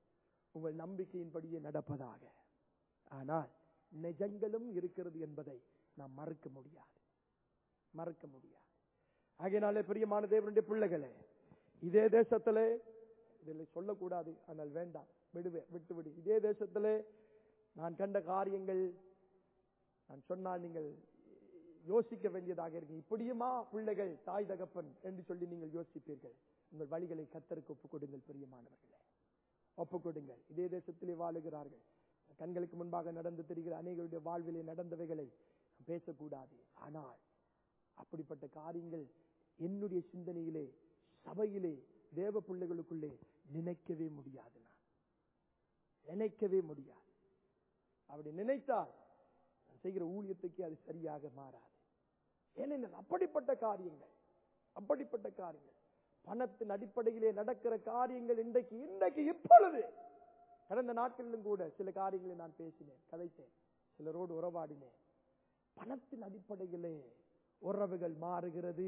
உங்கள் நம்பிக்கையின்படியே நடப்பதாக ஆனால் நிஜங்களும் இருக்கிறது என்பதை நாம் மறுக்க முடியாது மறுக்க முடியாது ஆகையினாலே பிரியமான தேவனுடைய பிள்ளைகளே இதே தேசத்திலே இதில் சொல்லக்கூடாது ஆனால் வேண்டாம் விடுவே விட்டு விடு இதே தேசத்திலே நான் கண்ட காரியங்கள் நான் சொன்னால் நீங்கள் யோசிக்க வேண்டியதாக இருக்கு இப்படியுமா பிள்ளைகள் தாய் தகப்பன் என்று சொல்லி நீங்கள் யோசிப்பீர்கள் உங்கள் வழிகளை கத்தருக்கு ஒப்புக் கொடுங்கள் பிரியமானவர்களே ஒப்புக் கொடுங்கள் இதே தேசத்திலே வாழுகிறார்கள் கண்களுக்கு முன்பாக நடந்து தெரிகிற அநேகருடைய வாழ்விலே நடந்தவைகளை பேசக்கூடாது ஆனால் அப்படிப்பட்ட காரியங்கள் என்னுடைய சிந்தனையிலே சபையிலே தேவ பிள்ளைகளுக்குள்ளே நினைக்கவே முடியாது நான் நினைக்கவே முடியாது அப்படி நினைத்தால் நான் செய்கிற ஊழியத்துக்கு அது சரியாக மாறாது ஏனென்றால் அப்படிப்பட்ட காரியங்கள் அப்படிப்பட்ட காரியங்கள் பணத்தின் அடிப்படையிலே நடக்கிற காரியங்கள் இன்றைக்கு இன்றைக்கு இப்பொழுது கடந்த நாட்களிலும் கூட சில காரியங்களை நான் பேசினேன் கதைத்தேன் சிலரோடு உறவாடினேன் பணத்தின் அடிப்படையிலே உறவுகள் மாறுகிறது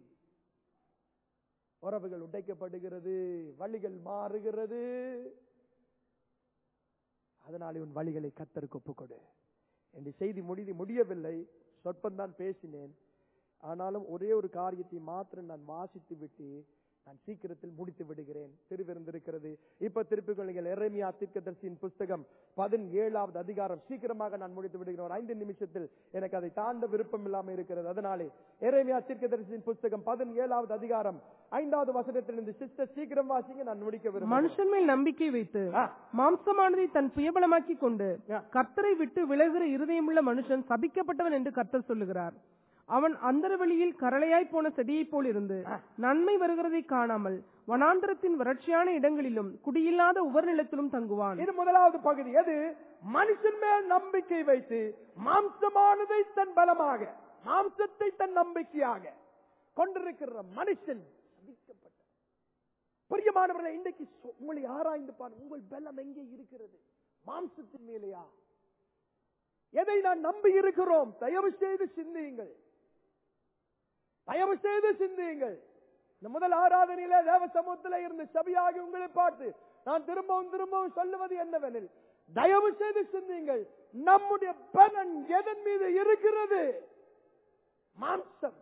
உறவுகள் உடைக்கப்படுகிறது வழிகள் மாறுகிறது அதனாலே உன் வழிகளை கத்தருக்கு ஒப்புக்கொடு என்று செய்தி முடிதி முடியவில்லை சொற்பந்தான் பேசினேன் ஆனாலும் ஒரே ஒரு காரியத்தை மாத்திரம் நான் வாசித்து விட்டு நான் சீக்கிரத்தில் முடித்து விடுகிறேன் திருவிருந்திருக்கிறது இப்ப திருப்பிக் கொள்ளுங்கள் எரேமியா தீர்க்கதரிசியின் புஸ்தகம் பதினேழாவது அதிகாரம் சீக்கிரமாக நான் முடித்து விடுகிறேன் ஒரு ஐந்து நிமிஷத்தில் எனக்கு அதை தாண்ட விருப்பம் இல்லாமல் இருக்கிறது அதனாலே எரேமியா தீர்க்கதரிசியின் புஸ்தகம் பதினேழாவது அதிகாரம் ஐந்தாவது வசனத்திலிருந்து சிஸ்டர் சீக்கிரம் வாசிங்க நான் முடிக்க விரும்புகிறேன் மனுஷன் மேல் நம்பிக்கை வைத்து ஆ. மாம்சமானதை தன் புயபலமாக்கி கொண்டு ஆ. கர்த்தரை விட்டு விலகுகிற இருதயமுள்ள மனுஷன் சபிக்கப்பட்டவன் என்று கர்த்தர் சொல்லுகிறார் அவன் அந்தரவெளியில் கரளையாய் போன செடியைப் போல் இருந்து நன்மை வருகிறதை காணாமல் வனாந்தரத்தின் வறட்சியான இடங்களிலும் குடியில்லாத உவர்நிலத்திலும் தங்குவான் இது முதலாவது பகுதி எது மனுஷன் மேல் நம்பிக்கை வைத்து மாம்சமானதை தன் பலமாக மாம்சத்தை தன் நம்பிக்கையாக கொண்டிருக்கிற மனுஷன் சபிக்கப்பட்ட பிரியமானவர்களை இன்றைக்கு சொ- உங்களை ஆராய்ந்து பாரு உங்கள் பலம் எங்கே இருக்கிறது மாம்சத்தின் மேலேயா எதை நான் நம்பி இருக்கிறோம் தயவு செய்து சிந்தியுங்கள் தயவு செய்து சிந்தியுங்கள் இந்த முதல் ஆராதனையில தேவ சமூகத்தில இருந்து சபையாகி உங்களை பார்த்து நான் திரும்பவும் திரும்பவும் சொல்லுவது என்னவெனில் தயவு செய்து சிந்தியுங்கள் நம்முடைய பலன் எதன் மீது இருக்கிறது மாம்சம்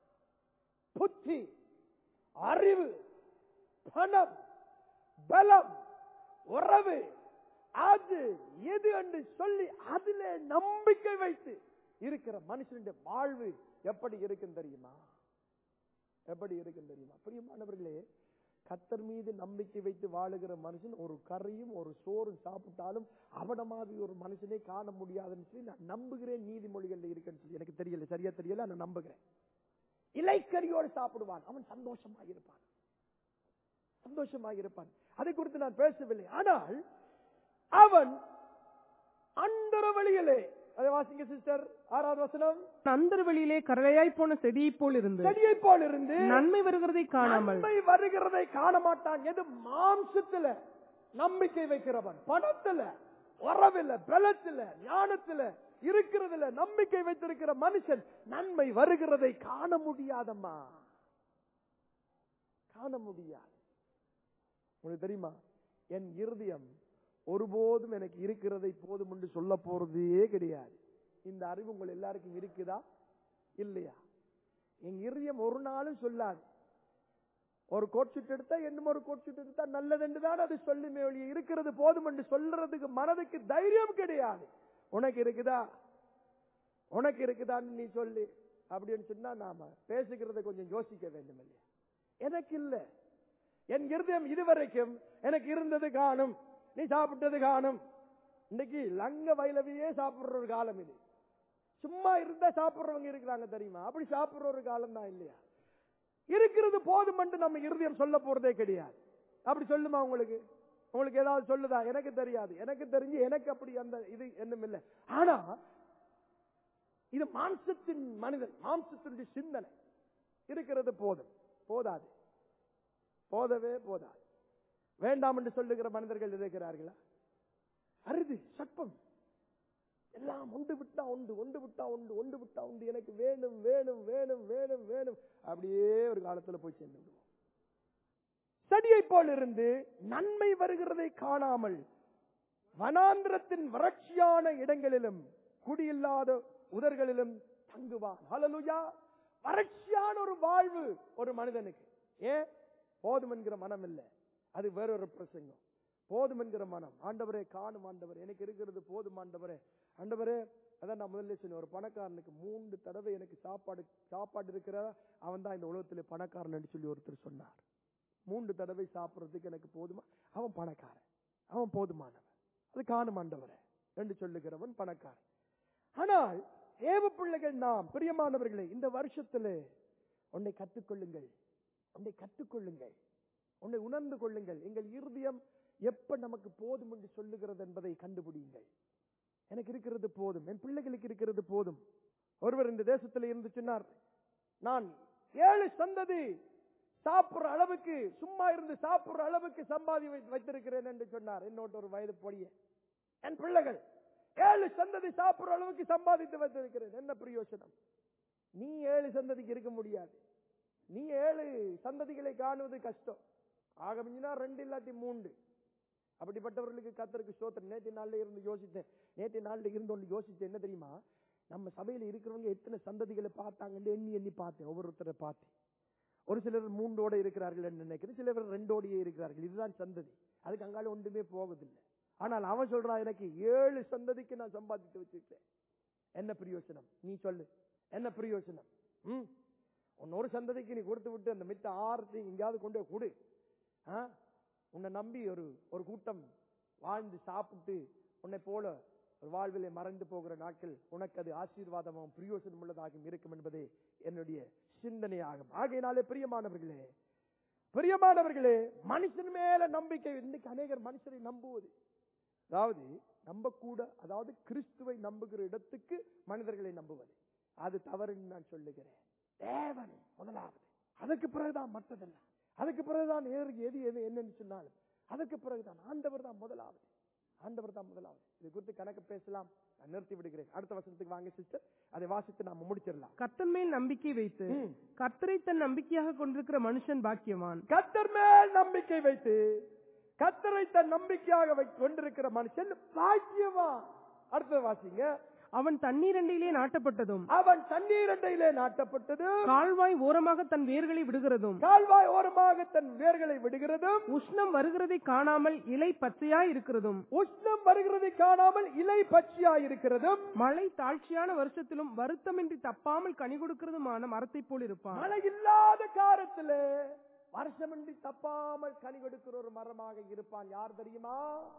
புத்தி அறிவு பணம் பலம் உறவு அது எது என்று சொல்லி அதிலே நம்பிக்கை வைத்து இருக்கிற மனுஷனுடைய வாழ்வு எப்படி இருக்கும் தெரியுமா எப்படி இருக்கும் தெரியுமா பிரியமானவர்களே கத்தர் மீது நம்பிக்கை வைத்து வாழுகிற மனுஷன் ஒரு கறியும் ஒரு சோறும் சாப்பிட்டாலும் அவன மாதிரி ஒரு மனுஷனை காண முடியாதுன்னு சொல்லி நான் நம்புகிறேன் நீதிமொழிகள்ல இருக்குன்னு சொல்லி எனக்கு தெரியல சரியா தெரியல நான் நம்புகிறேன் இலைக்கறியோடு சாப்பிடுவான் அவன் சந்தோஷமாக இருப்பான் சந்தோஷமாக இருப்பான் அதை குறித்து நான் பேசவில்லை ஆனால் அவன் அந்தர வழியிலே அதை வாசிங்க சிஸ்டர் ஆறாவது வசனம் அந்தரவெளியிலே கரளையாய் போன செடியைப் போல் இருந்து செடியை போல் இருந்து நன்மை வருகிறதை காணாமல் நன்மை வருகிறதை காண மாட்டான் எது மாம்சத்துல நம்பிக்கை வைக்கிறவன் பணத்துல உறவில பலத்துல ஞானத்துல இருக்கிறதுல நம்பிக்கை வைத்திருக்கிற மனுஷன் நன்மை வருகிறதை காண முடியாதம்மா காண முடியாது உங்களுக்கு தெரியுமா என் இருதயம் ஒருபோதும் எனக்கு இருக்கிறதை போதும் என்று சொல்ல போறதே கிடையாது இந்த அறிவு உங்கள் எல்லாருக்கும் இருக்குதா இல்லையா என் இருதயம் ஒரு நாளும் சொல்லாது ஒரு கோட் சுட்டு எடுத்தா இன்னும் ஒரு கோட் சுட்டு எடுத்தா நல்லதென்று தான் அது சொல்லுமே ஒழிய இருக்கிறது போதும் என்று சொல்றதுக்கு மனதுக்கு தைரியம் கிடையாது உனக்கு இருக்குதா உனக்கு இருக்குதான்னு நீ சொல்லு அப்படின்னு சொன்னா நாம பேசுகிறத கொஞ்சம் யோசிக்க வேண்டும் இல்லையா எனக்கு இல்ல என் இருதயம் இதுவரைக்கும் எனக்கு இருந்தது காணும் நீ சாப்பிட்டது காணும் இன்னைக்கு லங்க வயலவையே சாப்பிடுற ஒரு காலம் இது சும்மா இருந்தா சாப்பிடுறவங்க இருக்கிறாங்க தெரியுமா அப்படி சாப்பிடுற ஒரு காலம் தான் இல்லையா இருக்கிறது போதும் என்று நம்ம இருதயம் சொல்ல போறதே கிடையாது அப்படி சொல்லுமா உங்களுக்கு உங்களுக்கு ஏதாவது சொல்லுதா எனக்கு தெரியாது எனக்கு தெரிஞ்சு எனக்கு அப்படி அந்த இது என்னும் இல்லை ஆனா இது மாம்சத்தின் மனிதன் மாம்சத்தினுடைய சிந்தனை இருக்கிறது போதும் போதாது போதவே போதாது வேண்டாம் என்று சொல்லுகிற மனிதர்கள் இருக்கிறார்களா அருது சட்பம் எல்லாம் ஒன்று விட்டா உண்டு ஒன்று விட்டா உண்டு ஒன்று விட்டா உண்டு எனக்கு வேணும் வேணும் வேணும் வேணும் வேணும் அப்படியே ஒரு காலத்துல போய் சேர்ந்து விடுவோம் செடியை போல் இருந்து நன்மை வருகிறதை காணாமல் வனாந்திரத்தின் வறட்சியான இடங்களிலும் குடியில்லாத உதர்களிலும் தங்குவான் ஹalleluya வறட்சியான ஒரு வாழ்வு ஒரு மனிதனுக்கு ஏன் போதும் என்கிற மனம் இல்லை அது வேறொரு பிரசங்கம் போதும் என்கிற மனம் ஆண்டவரே காணும் ஆண்டவரே எனக்கு இருக்கிறது போதும் ஆண்டவரே ஆண்டவரே அதான் நான் முதல்ல சொன்னேன் ஒரு பணக்காரனுக்கு மூன்று தடவை எனக்கு சாப்பாடு சாப்பாடு இருக்கிறதா அவன் தான் இந்த உலகத்தில் பணக்காரன் சொல்லி ஒருத்தர் சொன்னார் மூன்று தடவை சாப்பிடுறதுக்கு எனக்கு போதுமா அவன் பணக்காரன் அவன் போதுமானவன் அது காணும் ஆண்டவரே என்று சொல்லுகிறவன் பணக்காரன் ஆனால் ஏவ பிள்ளைகள் நாம் பிரியமானவர்களே இந்த வருஷத்திலே உன்னை கற்றுக்கொள்ளுங்கள் உன்னை கற்றுக்கொள்ளுங்கள் உன்னை உணர்ந்து கொள்ளுங்கள் எங்கள் இருதயம் எப்ப நமக்கு போதும் என்று சொல்லுகிறது என்பதை கண்டுபிடியுங்கள் எனக்கு இருக்கிறது போதும் என் பிள்ளைகளுக்கு இருக்கிறது போதும் ஒருவர் இந்த தேசத்தில் இருந்து சொன்னார் நான் ஏழு சந்ததி சாப்பிடுற அளவுக்கு சும்மா இருந்து சாப்பிடுற அளவுக்கு சம்பாதி வை- வைத்திருக்கிறேன் என்று சொன்னார் என்னோட ஒரு வயது பொடிய என் பிள்ளைகள் ஏழு சந்ததி சாப்பிடுற அளவுக்கு சம்பாதித்து வைத்திருக்கிறேன் என்ன பிரயோசனம் நீ ஏழு சந்ததிக்கு இருக்க முடியாது நீ ஏழு சந்ததிகளை காணுவது கஷ்டம் ஆக மிஞ்சினா ரெண்டு இல்லாட்டி மூன்று அப்படிப்பட்டவர்களுக்கு கத்தருக்கு ஸ்தோத்திரம் நேற்று நாள்ல இருந்து யோசித்தேன் நேற்று நாள்ல இருந்து ஒன்று யோசித்தேன் என்ன தெரியுமா நம்ம சபையில இருக்கிறவங்க எத்தனை சந்ததிகளை பார்த்தாங்கன்னு எண்ணி எண்ணி பார்த்தேன் ஒவ்வொருத்தரை பார்த்தேன் ஒரு சிலர் மூன்றோட இருக்கிறார்கள் என்று நினைக்கிறேன் சிலர் ரெண்டோடையே இருக்கிறார்கள் இதுதான் சந்ததி அதுக்கு அங்கால ஒன்றுமே போவதில்லை ஆனால் அவன் சொல்றான் எனக்கு ஏழு சந்ததிக்கு நான் சம்பாதித்து வச்சிருக்கேன் என்ன பிரயோசனம் நீ சொல்லு என்ன பிரயோசனம் ம் உன்ன ஒரு சந்ததிக்கு நீ கொடுத்து விட்டு அந்த மித்த ஆறு எங்கேயாவது கொண்டு போய் கொடு ஆ? உன்னை நம்பி ஒரு ஒரு கூட்டம் வாழ்ந்து சாப்பிட்டு உன்னை போல ஒரு வாழ்விலே மறைந்து போகிற நாட்கள் உனக்கு அது ஆசீர்வாதமும் பிரயோசனம் உள்ளதாகவும் இருக்கும் என்பதே என்னுடைய சிந்தனையாகும் ஆகையினாலே பிரியமானவர்களே பிரியமானவர்களே மனுஷன் மேல நம்பிக்கை இன்னைக்கு அநேகர் மனுஷரை நம்புவது அதாவது நம்பக்கூட அதாவது கிறிஸ்துவை நம்புகிற இடத்துக்கு மனிதர்களை நம்புவது அது தவறுன்னு நான் சொல்லுகிறேன் தேவன் முதலாவது அதுக்கு பிறகுதான் மற்றதெல்லாம் அதுக்கு பிறகுதான் ஏறு எது எது என்னன்னு சொன்னாலும் அதுக்கு பிறகுதான் ஆண்டவர் தான் முதலாவது ஆண்டவர் தான் முதலாவது இது குறித்து கணக்கு பேசலாம் நான் நிறுத்தி விடுகிறேன் அடுத்த வசனத்துக்கு வாங்க சிஸ்டர் அதை வாசித்து நாம முடிச்சிடலாம் கர்த்தன் மேல் நம்பிக்கை வைத்து ம். கர்த்தரை தன் நம்பிக்கையாக கொண்டிருக்கிற மனுஷன் பாக்கியவான் கத்தர் மேல் நம்பிக்கை வைத்து கத்தரை தன் நம்பிக்கையாக வை- கொண்டிருக்கிற மனுஷன் பாக்கியவான் அடுத்தது வாசிங்க அவன் தண்ணீரண்டையிலே நாட்டப்பட்டதும் அவன் தண்ணீர் அண்டையிலே நாட்டப்பட்டது கால்வாய் ஓரமாக தன் வேர்களை விடுகிறதும் கால்வாய் ஓரமாக தன் வேர்களை விடுகிறதும் உஷ்ணம் வருகிறதை காணாமல் இலை பச்சையாய் இருக்கிறதும் உஷ்ணம் வருகிறதை காணாமல் இலை பச்சையாய் இருக்கிறதும் மழை தாழ்ச்சியான வருஷத்திலும் வருத்தமின்றி தப்பாமல் கனி கொடுக்கிறதுமான மரத்தைப் போல் இருப்பான் மழை இல்லாத காலத்திலே வருஷமின்றி தப்பாமல் கனி கொடுக்கிற ஒரு மரமாக இருப்பான் யார் தெரியுமா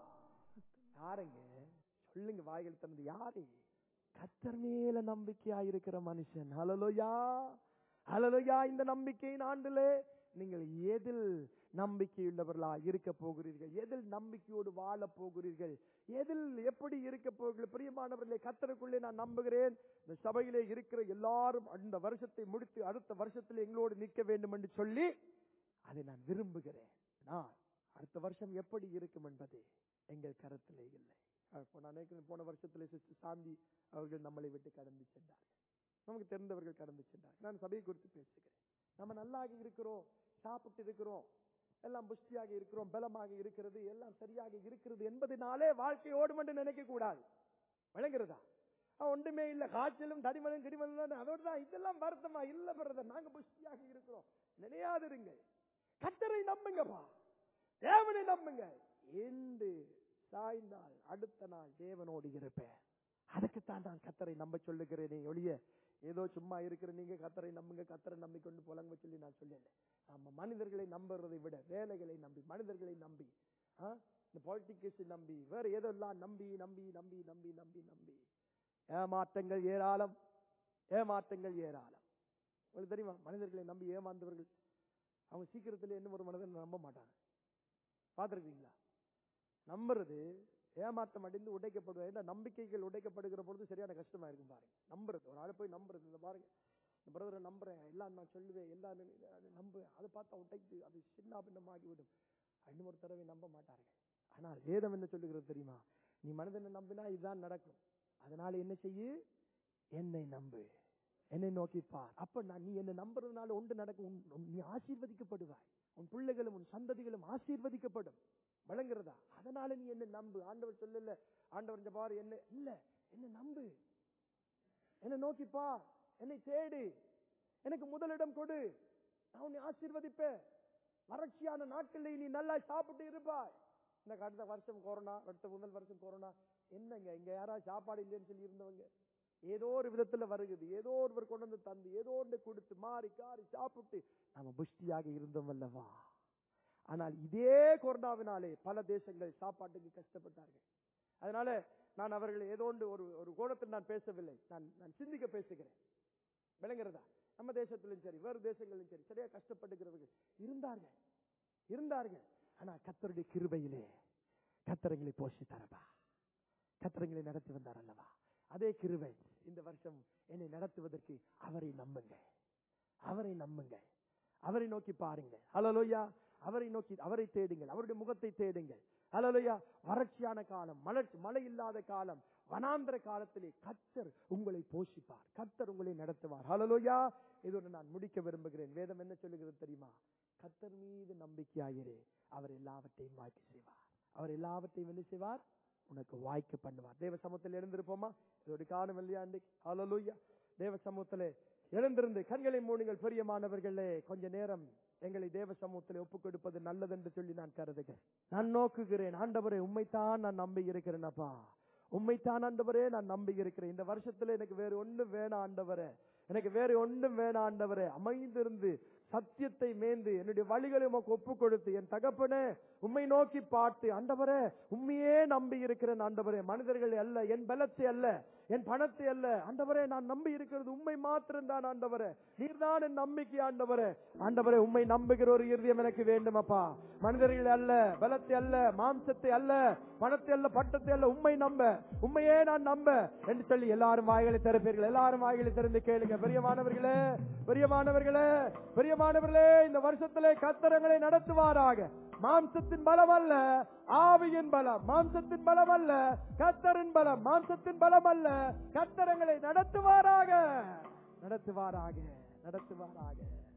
யாருங்க சொல்லுங்க வாய்கள் திறந்து யாரு கத்தர் மேல நம்பிக்கையா இருக்கிற மனுஷன் ஹலலோயா ஹலலோயா இந்த நம்பிக்கையின் ஆண்டிலே நீங்கள் எதில் நம்பிக்கையுள்ளவர்களா இருக்க போகிறீர்கள் எதில் நம்பிக்கையோடு வாழ போகிறீர்கள் எதில் எப்படி இருக்க போகிறீர்கள் பிரியமானவர்களே கத்தருக்குள்ளே நான் நம்புகிறேன் இந்த சபையிலே இருக்கிற எல்லாரும் அந்த வருஷத்தை முடித்து அடுத்த வருஷத்தில் எங்களோடு நிற்க வேண்டும் என்று சொல்லி அதை நான் விரும்புகிறேன் நான் அடுத்த வருஷம் எப்படி இருக்கும் என்பது எங்கள் கருத்திலே இல்லை அப்போ நான் நினைக்கிறேன் போன வருஷத்துல சிஸ்டர் சாந்தி அவர்கள் நம்மளை விட்டு கடந்து சென்றார்கள் நமக்கு தெரிந்தவர்கள் கடந்து சென்றார்கள் நான் சபையை குறித்து பேசுகிறேன் நம்ம நல்லாக இருக்கிறோம் சாப்பிட்டு இருக்கிறோம் எல்லாம் புஷ்டியாக இருக்கிறோம் பலமாக இருக்கிறது எல்லாம் சரியாக இருக்கிறது என்பதனாலே வாழ்க்கை ஓடும் என்று நினைக்க கூடாது விளங்குறதா அஹ் ஒன்றுமே இல்ல காய்ச்சலும் தடிமலும் கிடிமலும் அதோட தான் இதெல்லாம் வருத்தமா இல்ல பிரதர் நாங்க புஷ்டியாக இருக்கிறோம் நினையாதிருங்க கத்தரை நம்புங்கப்பா தேவனை நம்புங்க என்று சாய்ந்தால் அடுத்த நாள் தேவனோடு இருப்பேன் அதுக்குத்தான் நான் கத்தரை நம்ப சொல்லுகிறேனே ஒழிய ஏதோ சும்மா இருக்கிற நீங்க கத்தரை நம்புங்க கத்தரை நம்பிக்கொண்டு புலங்க சொல்லி நான் சொல்லல நம்ம மனிதர்களை நம்புறதை விட வேலைகளை நம்பி மனிதர்களை நம்பி ஆ, இந்த பாலிட்டிக்ஸ் நம்பி வேற எதெல்லாம் நம்பி நம்பி நம்பி நம்பி நம்பி நம்பி ஏமாற்றங்கள் ஏராளம் ஏமாற்றங்கள் ஏராளம் உங்களுக்கு தெரியுமா மனிதர்களை நம்பி ஏமாந்தவர்கள் அவங்க சீக்கிரத்தில் என்ன ஒரு மனிதனை நம்ப மாட்டாங்க பார்த்துருக்கீங்களா நம்புறது ஏமாற்றம் அடைந்து உடைக்கப்படுவது இந்த நம்பிக்கைகள் உடைக்கப்படுகிற பொழுது சரியான கஷ்டமா இருக்கும் பாருங்க நம்புறது ஒரு ஆளை போய் நம்புறது இந்த பாருங்க இந்த பிரதரை நம்புறேன் எல்லாம் நான் சொல்லுவேன் எல்லாம் நான் அது நம்புவேன் அதை பார்த்தா உடைத்து அது சின்ன பின்னமாகி விடும் இன்னும் ஒரு தடவை நம்ப மாட்டார்கள் ஆனால் வேதம் என்ன சொல்லுகிறது தெரியுமா நீ மனிதனை நம்பினா இதுதான் நடக்கும் அதனால என்ன செய்யு என்னை நம்பு என்னை நோக்கி பார் அப்ப நான் நீ என்னை நம்புறதுனால ஒன்று நடக்கும் உன்- உன்- நீ ஆசீர்வதிக்கப்படுவாய் உன் பிள்ளைகளும் உன் சந்ததிகளும் ஆசீர்வதிக்கப்படும் விளங்குறதா அதனால நீ என்ன நம்பு ஆண்டவர் சொல்லல ஆண்டவர் இந்த பாரு என்ன இல்ல என்ன நம்பு என்ன நோக்கி பார் என்னை தேடு எனக்கு முதலிடம் கொடு நான் உன்னை ஆசீர்வதிப்பேன் வறட்சியான நாட்களில் நீ நல்லா சாப்பிட்டு இருப்பாய் இந்த அடுத்த வருஷம் கொரோனா அடுத்த முதல் வருஷம் கொரோனா என்னங்க இங்க யாராவது சாப்பாடு இல்லைன்னு சொல்லி இருந்தவங்க ஏதோ ஒரு விதத்துல வருகுது ஏதோ ஒருவர் கொண்டு வந்து தந்து ஏதோ ஒன்று கொடுத்து மாறி காரி சாப்பிட்டு நாம புஷ்டியாக இருந்தோம் அல்லவா ஆனால் இதே கொரோனாவினாலே பல தேசங்கள் சாப்பாட்டுக்கு கஷ்டப்பட்டார்கள் அதனால நான் அவர்கள் ஏதோ ஒன்று ஒரு ஒரு கோணத்தில் நான் பேசவில்லை நான் நான் சிந்திக்க பேசுகிறேன் விளங்குறதா நம்ம தேசத்திலும் சரி வேறு தேசங்களிலும் சரி சரியா கஷ்டப்படுகிறவர்கள் இருந்தார்கள் இருந்தார்கள் ஆனா கத்தருடைய கிருபையிலே கத்தரங்களை போஷி தரப்பா கத்தரங்களை நடத்தி வந்தார் அல்லவா அதே கிருபை இந்த வருஷம் என்னை நடத்துவதற்கு அவரை நம்புங்க அவரை நம்புங்க அவரை நோக்கி பாருங்க ஹலலோயா அவரை நோக்கி அவரை தேடுங்கள் அவருடைய முகத்தை தேடுங்கள் ஹலலோயா வறட்சியான காலம் மழை மழை இல்லாத காலம் வனாந்திர காலத்திலே கத்தர் உங்களை போஷிப்பார் கத்தர் உங்களை நடத்துவார் ஹலலோயா இதோடு நான் முடிக்க விரும்புகிறேன் வேதம் என்ன சொல்லுகிறது தெரியுமா கத்தர் மீது நம்பிக்கையாயிரே அவர் எல்லாவற்றையும் வாய்க்க செய்வார் அவர் எல்லாவற்றையும் என்ன செய்வார் உனக்கு வாய்க்க பண்ணுவார் தேவ சமூகத்தில் எழுந்திருப்போமா இதோட காலம் இல்லையா அன்றைக்கு ஹalleluya தேவ சமூகத்திலே எழுந்திருந்து கண்களை மூடுங்கள் பெரியமானவர்களே கொஞ்ச நேரம் எங்களை தேவ சமூகத்தில் ஒப்புக் கொடுப்பது நல்லது என்று சொல்லி நான் கருதுகிறேன் நான் நோக்குகிறேன் ஆண்டவரே உண்மைத்தான் நான் நம்பி இருக்கிறேன் அப்பா உண்மைத்தான் ஆண்டவரே நான் நம்பி இருக்கிறேன் இந்த வருஷத்துல எனக்கு வேற ஒண்ணும் வேணாம் ஆண்டவரே எனக்கு வேற ஒன்றும் வேணாம் ஆண்டவரே அமைந்திருந்து சத்தியத்தை மேந்து என்னுடைய வழிகளை உமக்கு ஒப்பு கொடுத்து என் தகப்பனே உம்மை நோக்கி பாட்டு ஆண்டவரே உண்மையே நம்பி இருக்கிறேன் ஆண்டவரே மனிதர்கள் அல்ல என் பலத்தை அல்ல என் பணத்தை அல்ல ஆண்டவரே நான் நம்பி இருக்கிறது உண்மை மாத்திரம் தான் ஆண்டவரே நீர்தான் என் நம்பிக்கை ஆண்டவரே ஆண்டவரே உண்மை நம்புகிற ஒரு இருதயம் எனக்கு வேண்டும் அப்பா மனிதர்கள் அல்ல பலத்தை அல்ல மாம்சத்தை அல்ல பணத்தை அல்ல பட்டத்தை அல்ல உண்மை நம்ப உண்மையே நான் நம்ப என்று சொல்லி எல்லாரும் வாய்களை திறப்பீர்கள் எல்லாரும் வாய்களை திறந்து கேளுங்க பெரியமானவர்களே பெரியமானவர்களே பெரியமானவர்களே இந்த வருஷத்திலே கத்தரங்களை நடத்துவாராக மாம்சத்தின் பலம் அல்ல ஆவியின் பலம் மாம்சத்தின் பலம் அல்ல கத்தரின் பலம் மாம்சத்தின் பலம் அல்ல கத்தரங்களை நடத்துவாராக நடத்துவாராக நடத்துவாராக